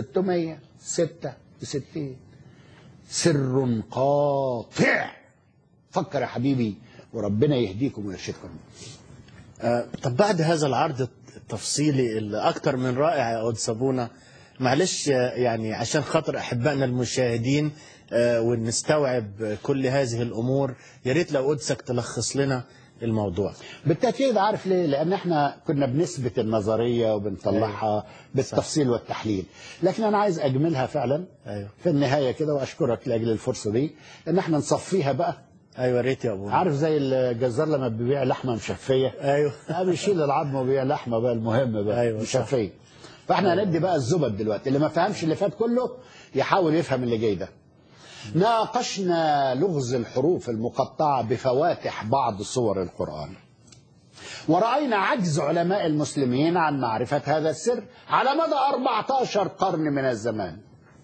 [SPEAKER 1] 666 سر قاطع فكر يا حبيبي وربنا يهديكم ويرشدكم
[SPEAKER 2] آه، طب بعد هذا العرض التفصيلي الأكثر من رائع يا أود صابونة معلش آه، يعني عشان خاطر أحبائنا المشاهدين آه، ونستوعب كل هذه الأمور يا ريت لو قدسك تلخص لنا الموضوع
[SPEAKER 1] بالتأكيد عارف ليه؟ لأن احنا كنا بنثبت النظرية وبنطلعها بالتفصيل والتحليل، لكن أنا عايز أجملها فعلا
[SPEAKER 2] أيوه
[SPEAKER 1] في النهاية كده وأشكرك لأجل الفرصة دي إن احنا نصفيها بقى
[SPEAKER 2] أيوه يا ريت يا أبونا
[SPEAKER 1] عارف زي الجزار لما بيبيع لحمة مشفية
[SPEAKER 2] أيوه
[SPEAKER 1] لا بيشيل العظم وبيبيع لحمة بقى المهم بقى
[SPEAKER 2] أيوة، صح.
[SPEAKER 1] مشفية فاحنا هندي بقى الزبد دلوقتي اللي ما فهمش اللي فات كله يحاول يفهم اللي جاي ده ناقشنا لغز الحروف المقطعة بفواتح بعض صور القرآن ورأينا عجز علماء المسلمين عن معرفة هذا السر على مدى 14 قرن من الزمان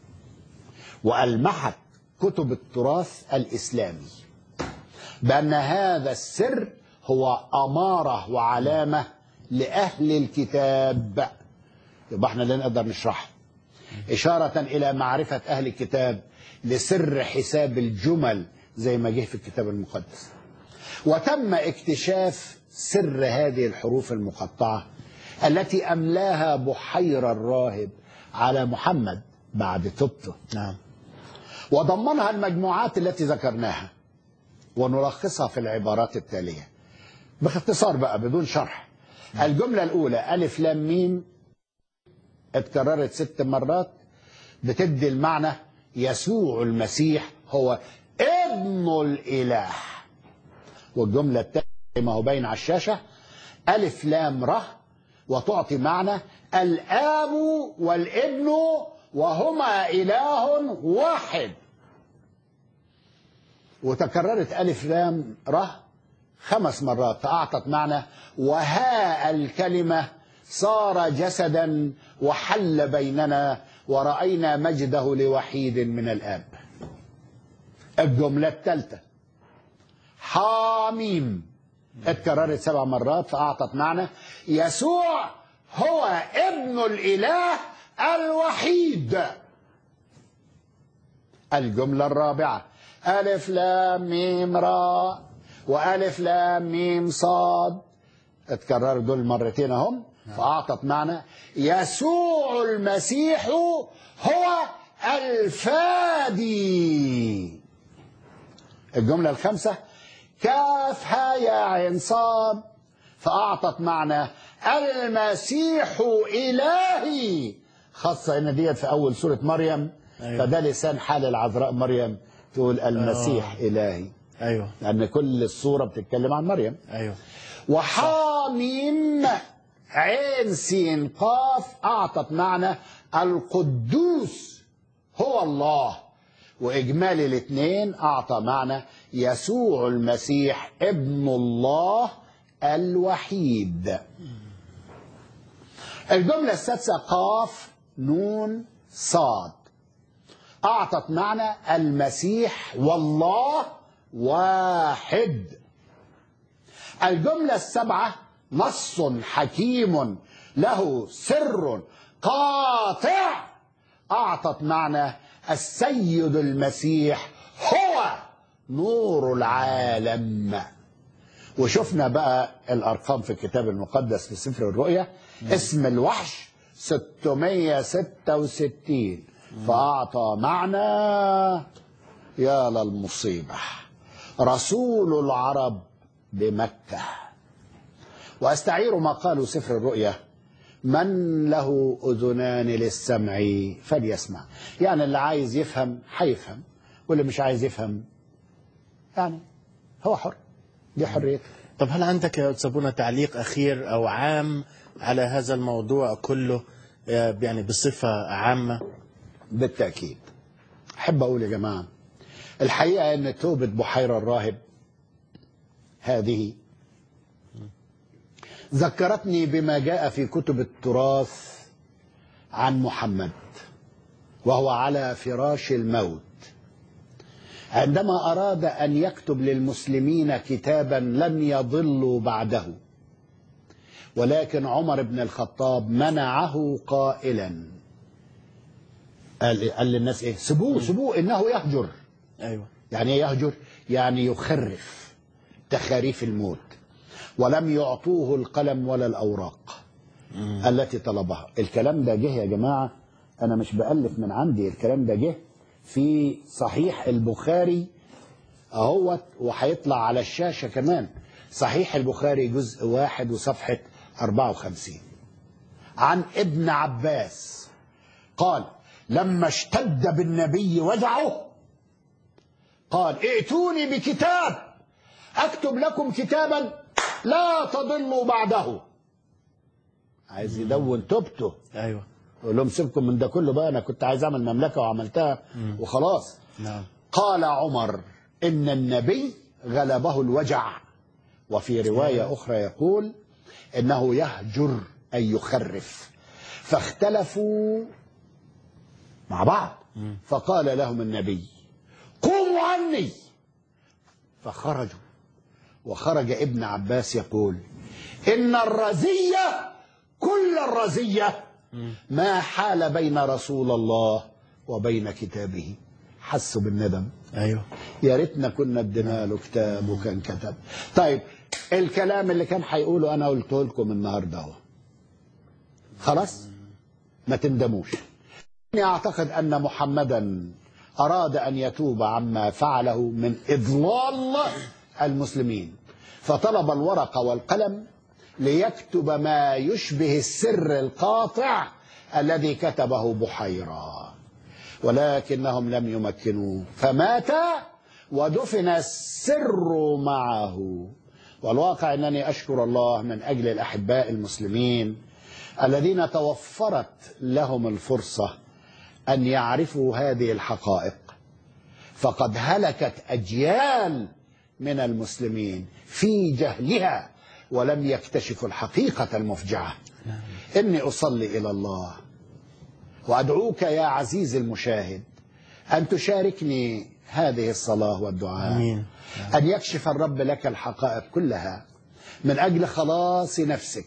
[SPEAKER 1] وألمحت كتب التراث الإسلامي بأن هذا السر هو أمارة وعلامة لأهل الكتاب يبقى احنا لا نقدر نشرحه إشارة إلى معرفة أهل الكتاب لسر حساب الجمل زي ما جه في الكتاب المقدس وتم اكتشاف سر هذه الحروف المقطعة التي أملاها بحير الراهب على محمد بعد توبته
[SPEAKER 2] نعم
[SPEAKER 1] وضمنها المجموعات التي ذكرناها ونلخصها في العبارات التالية باختصار بقى بدون شرح الجملة الأولى ألف لام ميم اتكررت ست مرات بتدي المعنى يسوع المسيح هو ابن الإله والجملة الثانية ما هو باين على الشاشة ألف لام ره وتعطي معنى الآب والابن وهما إله واحد وتكررت ألف لام ره خمس مرات فأعطت معنى وها الكلمة صار جسدا وحل بيننا ورأينا مجده لوحيد من الآب الجملة الثالثة حاميم اتكررت سبع مرات فأعطت معنى يسوع هو ابن الإله الوحيد الجملة الرابعة ألف لام ميم را وألف لام ميم صاد اتكرروا دول مرتين اهم فأعطت معنى يسوع المسيح هو الفادي الجملة الخامسة كاف ها يا عين صاد فأعطت معنى المسيح إلهي خاصة إن ديت في أول سورة مريم
[SPEAKER 2] أيوة.
[SPEAKER 1] فده لسان حال العذراء مريم تقول المسيح إلهي
[SPEAKER 2] أيوه
[SPEAKER 1] لأن كل الصورة بتتكلم عن مريم
[SPEAKER 2] أيوه
[SPEAKER 1] وحاميم عين سين قاف أعطت معنى القدوس هو الله وإجمالي الاثنين أعطى معنى يسوع المسيح ابن الله الوحيد الجملة السادسة قاف نون صاد أعطت معنى المسيح والله واحد الجملة السبعة نص حكيم له سر قاطع أعطت معنى السيد المسيح هو نور العالم وشفنا بقى الأرقام في الكتاب المقدس في سفر الرؤيا اسم الوحش 666 فأعطى معنى يا للمصيبة رسول العرب بمكة وأستعير ما قالوا سفر الرؤيا من له أذنان للسمع فليسمع يعني اللي عايز يفهم هيفهم واللي مش عايز يفهم يعني هو حر دي حريته
[SPEAKER 2] طب هل عندك يا أستاذ سابونا تعليق أخير أو عام على هذا الموضوع كله آه، يعني بصفة عامة
[SPEAKER 1] بالتأكيد أحب أقول يا جماعة الحقيقة أن توبة بحيرة الراهب هذه ذكرتني بما جاء في كتب التراث عن محمد وهو على فراش الموت عندما أراد أن يكتب للمسلمين كتابا لن يضلوا بعده ولكن عمر بن الخطاب منعه قائلا قال, قال للناس ايه سبوه سبوه انه يهجر
[SPEAKER 2] ايوه
[SPEAKER 1] يعني ايه يهجر يعني يخرف تخاريف الموت ولم يعطوه القلم ولا الاوراق التي طلبها الكلام ده جه يا جماعه انا مش بالف من عندي الكلام ده جه في صحيح البخاري اهوت وهيطلع على الشاشه كمان صحيح البخاري جزء واحد وصفحه 54 عن ابن عباس قال لما اشتد بالنبي وجعه قال ائتوني بكتاب اكتب لكم كتابا لا تضلوا بعده عايز يدون توبته
[SPEAKER 2] ايوه
[SPEAKER 1] يقول لهم سيبكم من ده كله بقى انا كنت عايز اعمل مملكه وعملتها وخلاص
[SPEAKER 2] نعم
[SPEAKER 1] قال عمر ان النبي غلبه الوجع وفي روايه اخرى يقول انه يهجر اي يخرف فاختلفوا مع بعض فقال لهم النبي قوموا عني فخرجوا وخرج ابن عباس يقول ان الرزيه كل الرزيه ما حال بين رسول الله وبين كتابه حسوا بالندم
[SPEAKER 2] ايوه
[SPEAKER 1] يا ريتنا كنا ادينا له كتاب وكان كتب طيب الكلام اللي كان هيقوله انا قلته لكم النهارده اهو خلاص ما تندموش اني اعتقد ان محمدا اراد ان يتوب عما فعله من اضلال المسلمين فطلب الورق والقلم ليكتب ما يشبه السر القاطع الذي كتبه بحيرة ولكنهم لم يمكنوه فمات ودفن السر معه والواقع أنني أشكر الله من أجل الأحباء المسلمين الذين توفرت لهم الفرصة أن يعرفوا هذه الحقائق فقد هلكت أجيال من المسلمين في جهلها ولم يكتشفوا الحقيقة المفجعة إني أصلي إلى الله وأدعوك يا عزيزي المشاهد أن تشاركني هذه الصلاة والدعاء
[SPEAKER 2] آمين.
[SPEAKER 1] أن يكشف الرب لك الحقائق كلها من أجل خلاص نفسك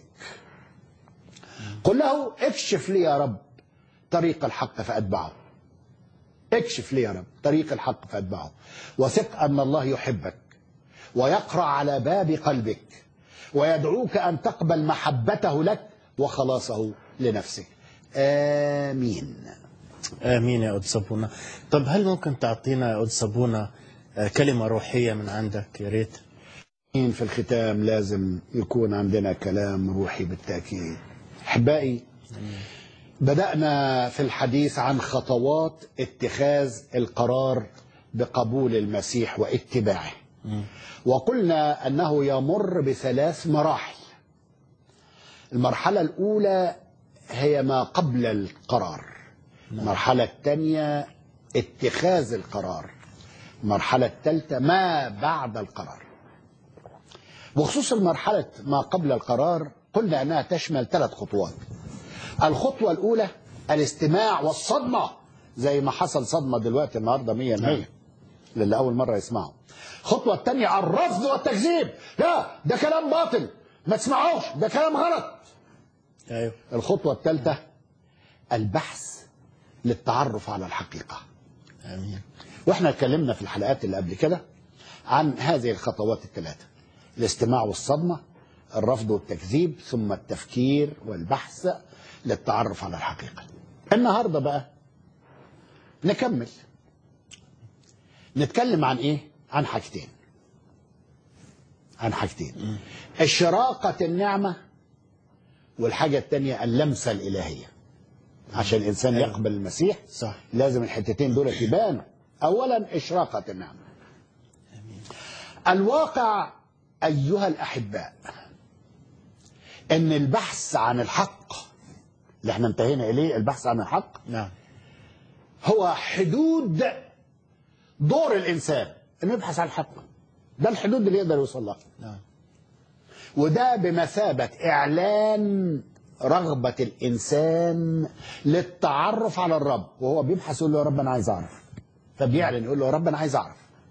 [SPEAKER 1] قل له اكشف لي يا رب طريق الحق فأتبعه اكشف لي يا رب طريق الحق فأتبعه وثق أن الله يحبك ويقرأ على باب قلبك ويدعوك أن تقبل محبته لك وخلاصه لنفسك آمين
[SPEAKER 2] امين يا قدس ابونا طب هل ممكن تعطينا يا قدس ابونا آه، كلمه روحيه من عندك يا ريت
[SPEAKER 1] في الختام لازم يكون عندنا كلام روحي بالتأكيد أحبائي بدأنا في الحديث عن خطوات اتخاذ القرار بقبول المسيح واتباعه وقلنا أنه يمر بثلاث مراحل المرحلة الأولى هي ما قبل القرار المرحلة الثانية اتخاذ القرار المرحلة الثالثة ما بعد القرار بخصوص المرحلة ما قبل القرار قلنا أنها تشمل ثلاث خطوات الخطوة الأولى الاستماع والصدمة زي ما حصل صدمة دلوقتي النهاردة مية مية للي أول مرة يسمعه الخطوة الثانية الرفض والتكذيب لا ده كلام باطل ما تسمعوش ده كلام غلط
[SPEAKER 2] ايوه
[SPEAKER 1] الخطوة الثالثة البحث للتعرف على الحقيقة
[SPEAKER 2] امين
[SPEAKER 1] واحنا اتكلمنا في الحلقات اللي قبل كده عن هذه الخطوات الثلاثة الاستماع والصدمة الرفض والتكذيب ثم التفكير والبحث للتعرف على الحقيقة النهاردة بقى نكمل نتكلم عن ايه عن حاجتين عن حاجتين إشراقة النعمة والحاجة الثانية اللمسة الإلهية عشان الإنسان
[SPEAKER 2] أيوة.
[SPEAKER 1] يقبل المسيح
[SPEAKER 2] صح
[SPEAKER 1] لازم الحتتين دول يبانوا أولا إشراقة النعمة الواقع أيها الأحباء أن البحث عن الحق اللي احنا انتهينا إليه البحث عن الحق
[SPEAKER 2] نعم
[SPEAKER 1] هو حدود دور الإنسان أنه يبحث عن الحق ده الحدود اللي يقدر يوصل لها
[SPEAKER 2] نعم
[SPEAKER 1] وده بمثابة إعلان رغبة الإنسان للتعرف على الرب وهو بيبحث يقول له يا رب أنا عايز أعرف فبيعلن يقول له يا رب أنا عايز أعرف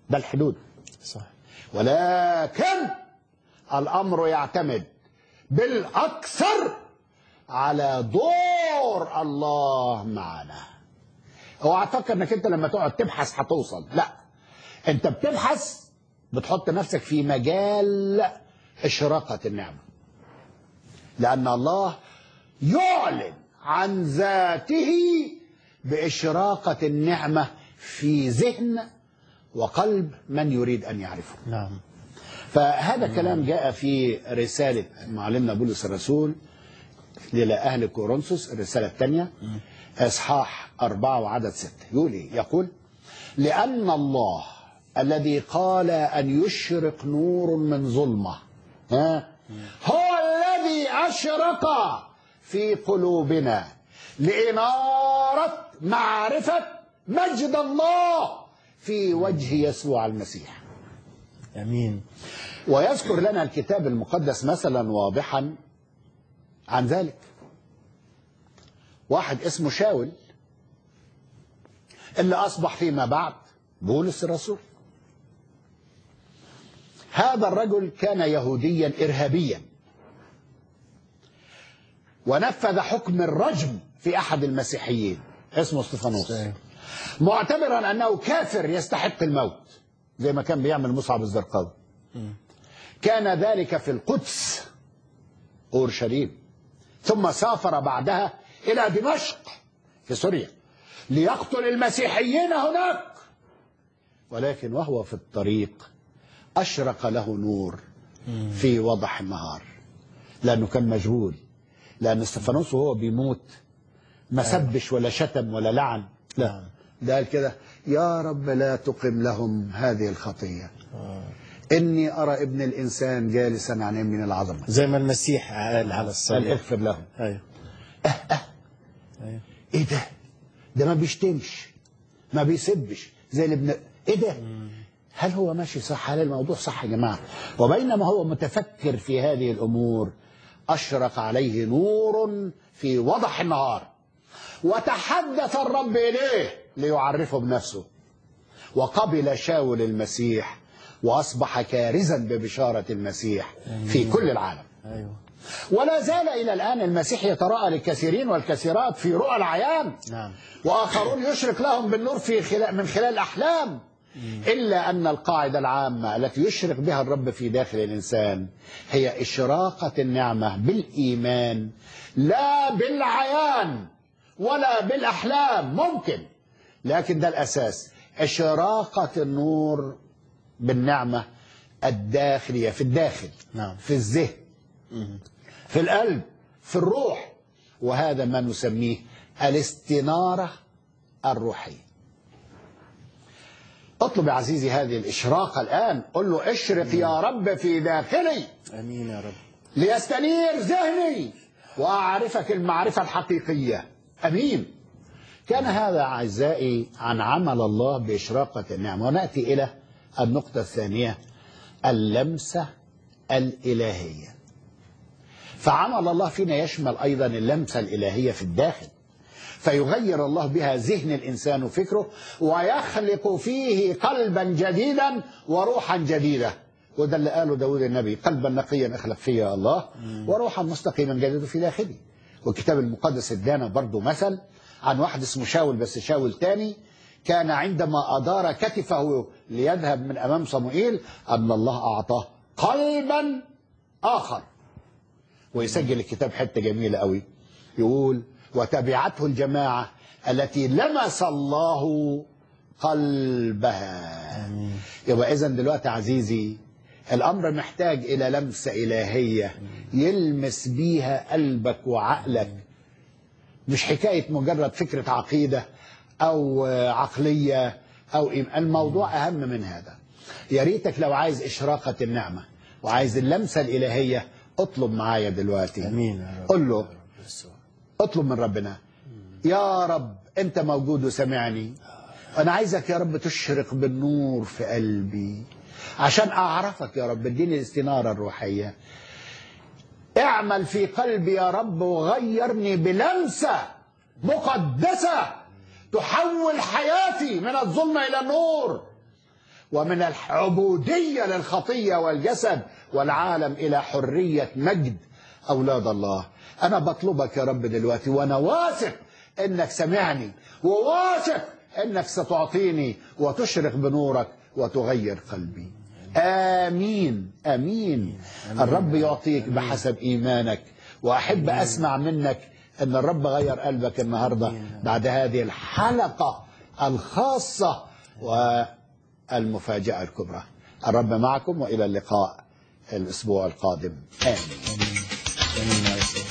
[SPEAKER 1] ده الحدود
[SPEAKER 2] صح
[SPEAKER 1] ولكن الامر يعتمد بالاكثر على دور الله معنا اوعى تفكر انك انت لما تقعد تبحث هتوصل لا انت بتبحث بتحط نفسك في مجال اشراقه النعمه لان الله يعلن عن ذاته باشراقه النعمه في ذهن وقلب من يريد ان يعرفه
[SPEAKER 2] نعم
[SPEAKER 1] فهذا الكلام جاء في رسالة معلمنا بولس الرسول إلى أهل كورنثوس الرسالة الثانية إصحاح أربعة وعدد ستة يقول إيه؟ يقول لأن الله الذي قال أن يشرق نور من ظلمة ها هو الذي أشرق في قلوبنا لإنارة معرفة مجد الله في وجه يسوع المسيح
[SPEAKER 2] امين
[SPEAKER 1] ويذكر لنا الكتاب المقدس مثلا واضحا عن ذلك واحد اسمه شاول اللي أصبح فيما بعد بولس الرسول هذا الرجل كان يهوديا إرهابيا ونفذ حكم الرجم في أحد المسيحيين اسمه استفانوس
[SPEAKER 2] صحيح.
[SPEAKER 1] معتبرا أنه كافر يستحق الموت زي ما كان بيعمل مصعب الزرقاوي كان ذلك في القدس أورشليم ثم سافر بعدها إلى دمشق في سوريا ليقتل المسيحيين هناك ولكن وهو في الطريق أشرق له نور في وضح النهار لأنه كان مجهول لأن استفانوس وهو بيموت ما سبش ولا شتم ولا لعن لا ده قال كده يا رب لا تقم لهم هذه الخطية إني أرى ابن الإنسان جالسا عن يمين العظمة
[SPEAKER 2] زي ما المسيح قال على
[SPEAKER 1] قال
[SPEAKER 2] الصليب
[SPEAKER 1] اغفر لهم
[SPEAKER 2] ايوه ايوه
[SPEAKER 1] ايه ده ده ما بيشتمش ما بيسبش زي اللي ابن ايه ده هل هو ماشي صح هل الموضوع صح يا جماعه وبينما هو متفكر في هذه الامور اشرق عليه نور في وضح النهار وتحدث الرب اليه ليعرفه بنفسه وقبل شاول المسيح واصبح كارزا ببشاره المسيح في كل العالم
[SPEAKER 2] ايوه
[SPEAKER 1] ولا زال إلى الآن المسيح يتراءى للكثيرين والكثيرات في رؤى العيان
[SPEAKER 2] نعم
[SPEAKER 1] وآخرون يشرق لهم بالنور في خلال من خلال الأحلام إلا أن القاعدة العامة التي يشرق بها الرب في داخل الإنسان هي إشراقة النعمة بالإيمان لا بالعيان ولا بالأحلام ممكن لكن ده الأساس إشراقة النور بالنعمة الداخلية في الداخل
[SPEAKER 2] نعم.
[SPEAKER 1] في الذهن في القلب في الروح وهذا ما نسميه الاستنارة الروحية اطلب يا عزيزي هذه الإشراقة الآن قل له اشرق يا رب في داخلي
[SPEAKER 2] امين يا رب
[SPEAKER 1] ليستنير ذهني وأعرفك المعرفة الحقيقية أمين كان هذا أعزائي عن عمل الله بإشراقة النعمة ونأتي إلى النقطة الثانية اللمسة الإلهية فعمل الله فينا يشمل أيضا اللمسة الإلهية في الداخل فيغير الله بها ذهن الإنسان وفكره ويخلق فيه قلبا جديدا وروحا جديدة وده اللي قاله داود النبي قلبا نقيا اخلق فيا الله وروحا مستقيما جديد في داخلي والكتاب المقدس ادانا برضه مثل عن واحد اسمه شاول بس شاول تاني كان عندما أدار كتفه ليذهب من أمام صموئيل أن الله أعطاه قلبا آخر ويسجل الكتاب حتة جميلة قوي يقول وتبعته الجماعة التي لمس الله قلبها يبقى إذا دلوقتي عزيزي الأمر محتاج إلى لمسة إلهية يلمس بيها قلبك وعقلك مش حكاية مجرد فكرة عقيدة أو عقلية أو إيم- الموضوع أهم من هذا يا ريتك لو عايز إشراقة النعمة وعايز اللمسة الإلهية اطلب معايا دلوقتي
[SPEAKER 2] امين يا رب
[SPEAKER 1] قل له اطلب من ربنا يا رب انت موجود وسمعني انا عايزك يا رب تشرق بالنور في قلبي عشان اعرفك يا رب اديني الاستناره الروحيه اعمل في قلبي يا رب وغيرني بلمسه مقدسه تحول حياتي من الظلمه الى النور ومن العبودية للخطية والجسد والعالم إلى حرية مجد أولاد الله أنا بطلبك يا رب دلوقتي وأنا واثق إنك سمعني وواثق إنك ستعطيني وتشرق بنورك وتغير قلبي آمين آمين الرب يعطيك بحسب إيمانك وأحب أسمع منك أن الرب غير قلبك النهاردة بعد هذه الحلقة الخاصة والمفاجأة الكبرى الرب معكم وإلى اللقاء الأسبوع القادم آمين
[SPEAKER 2] آمين يا رب.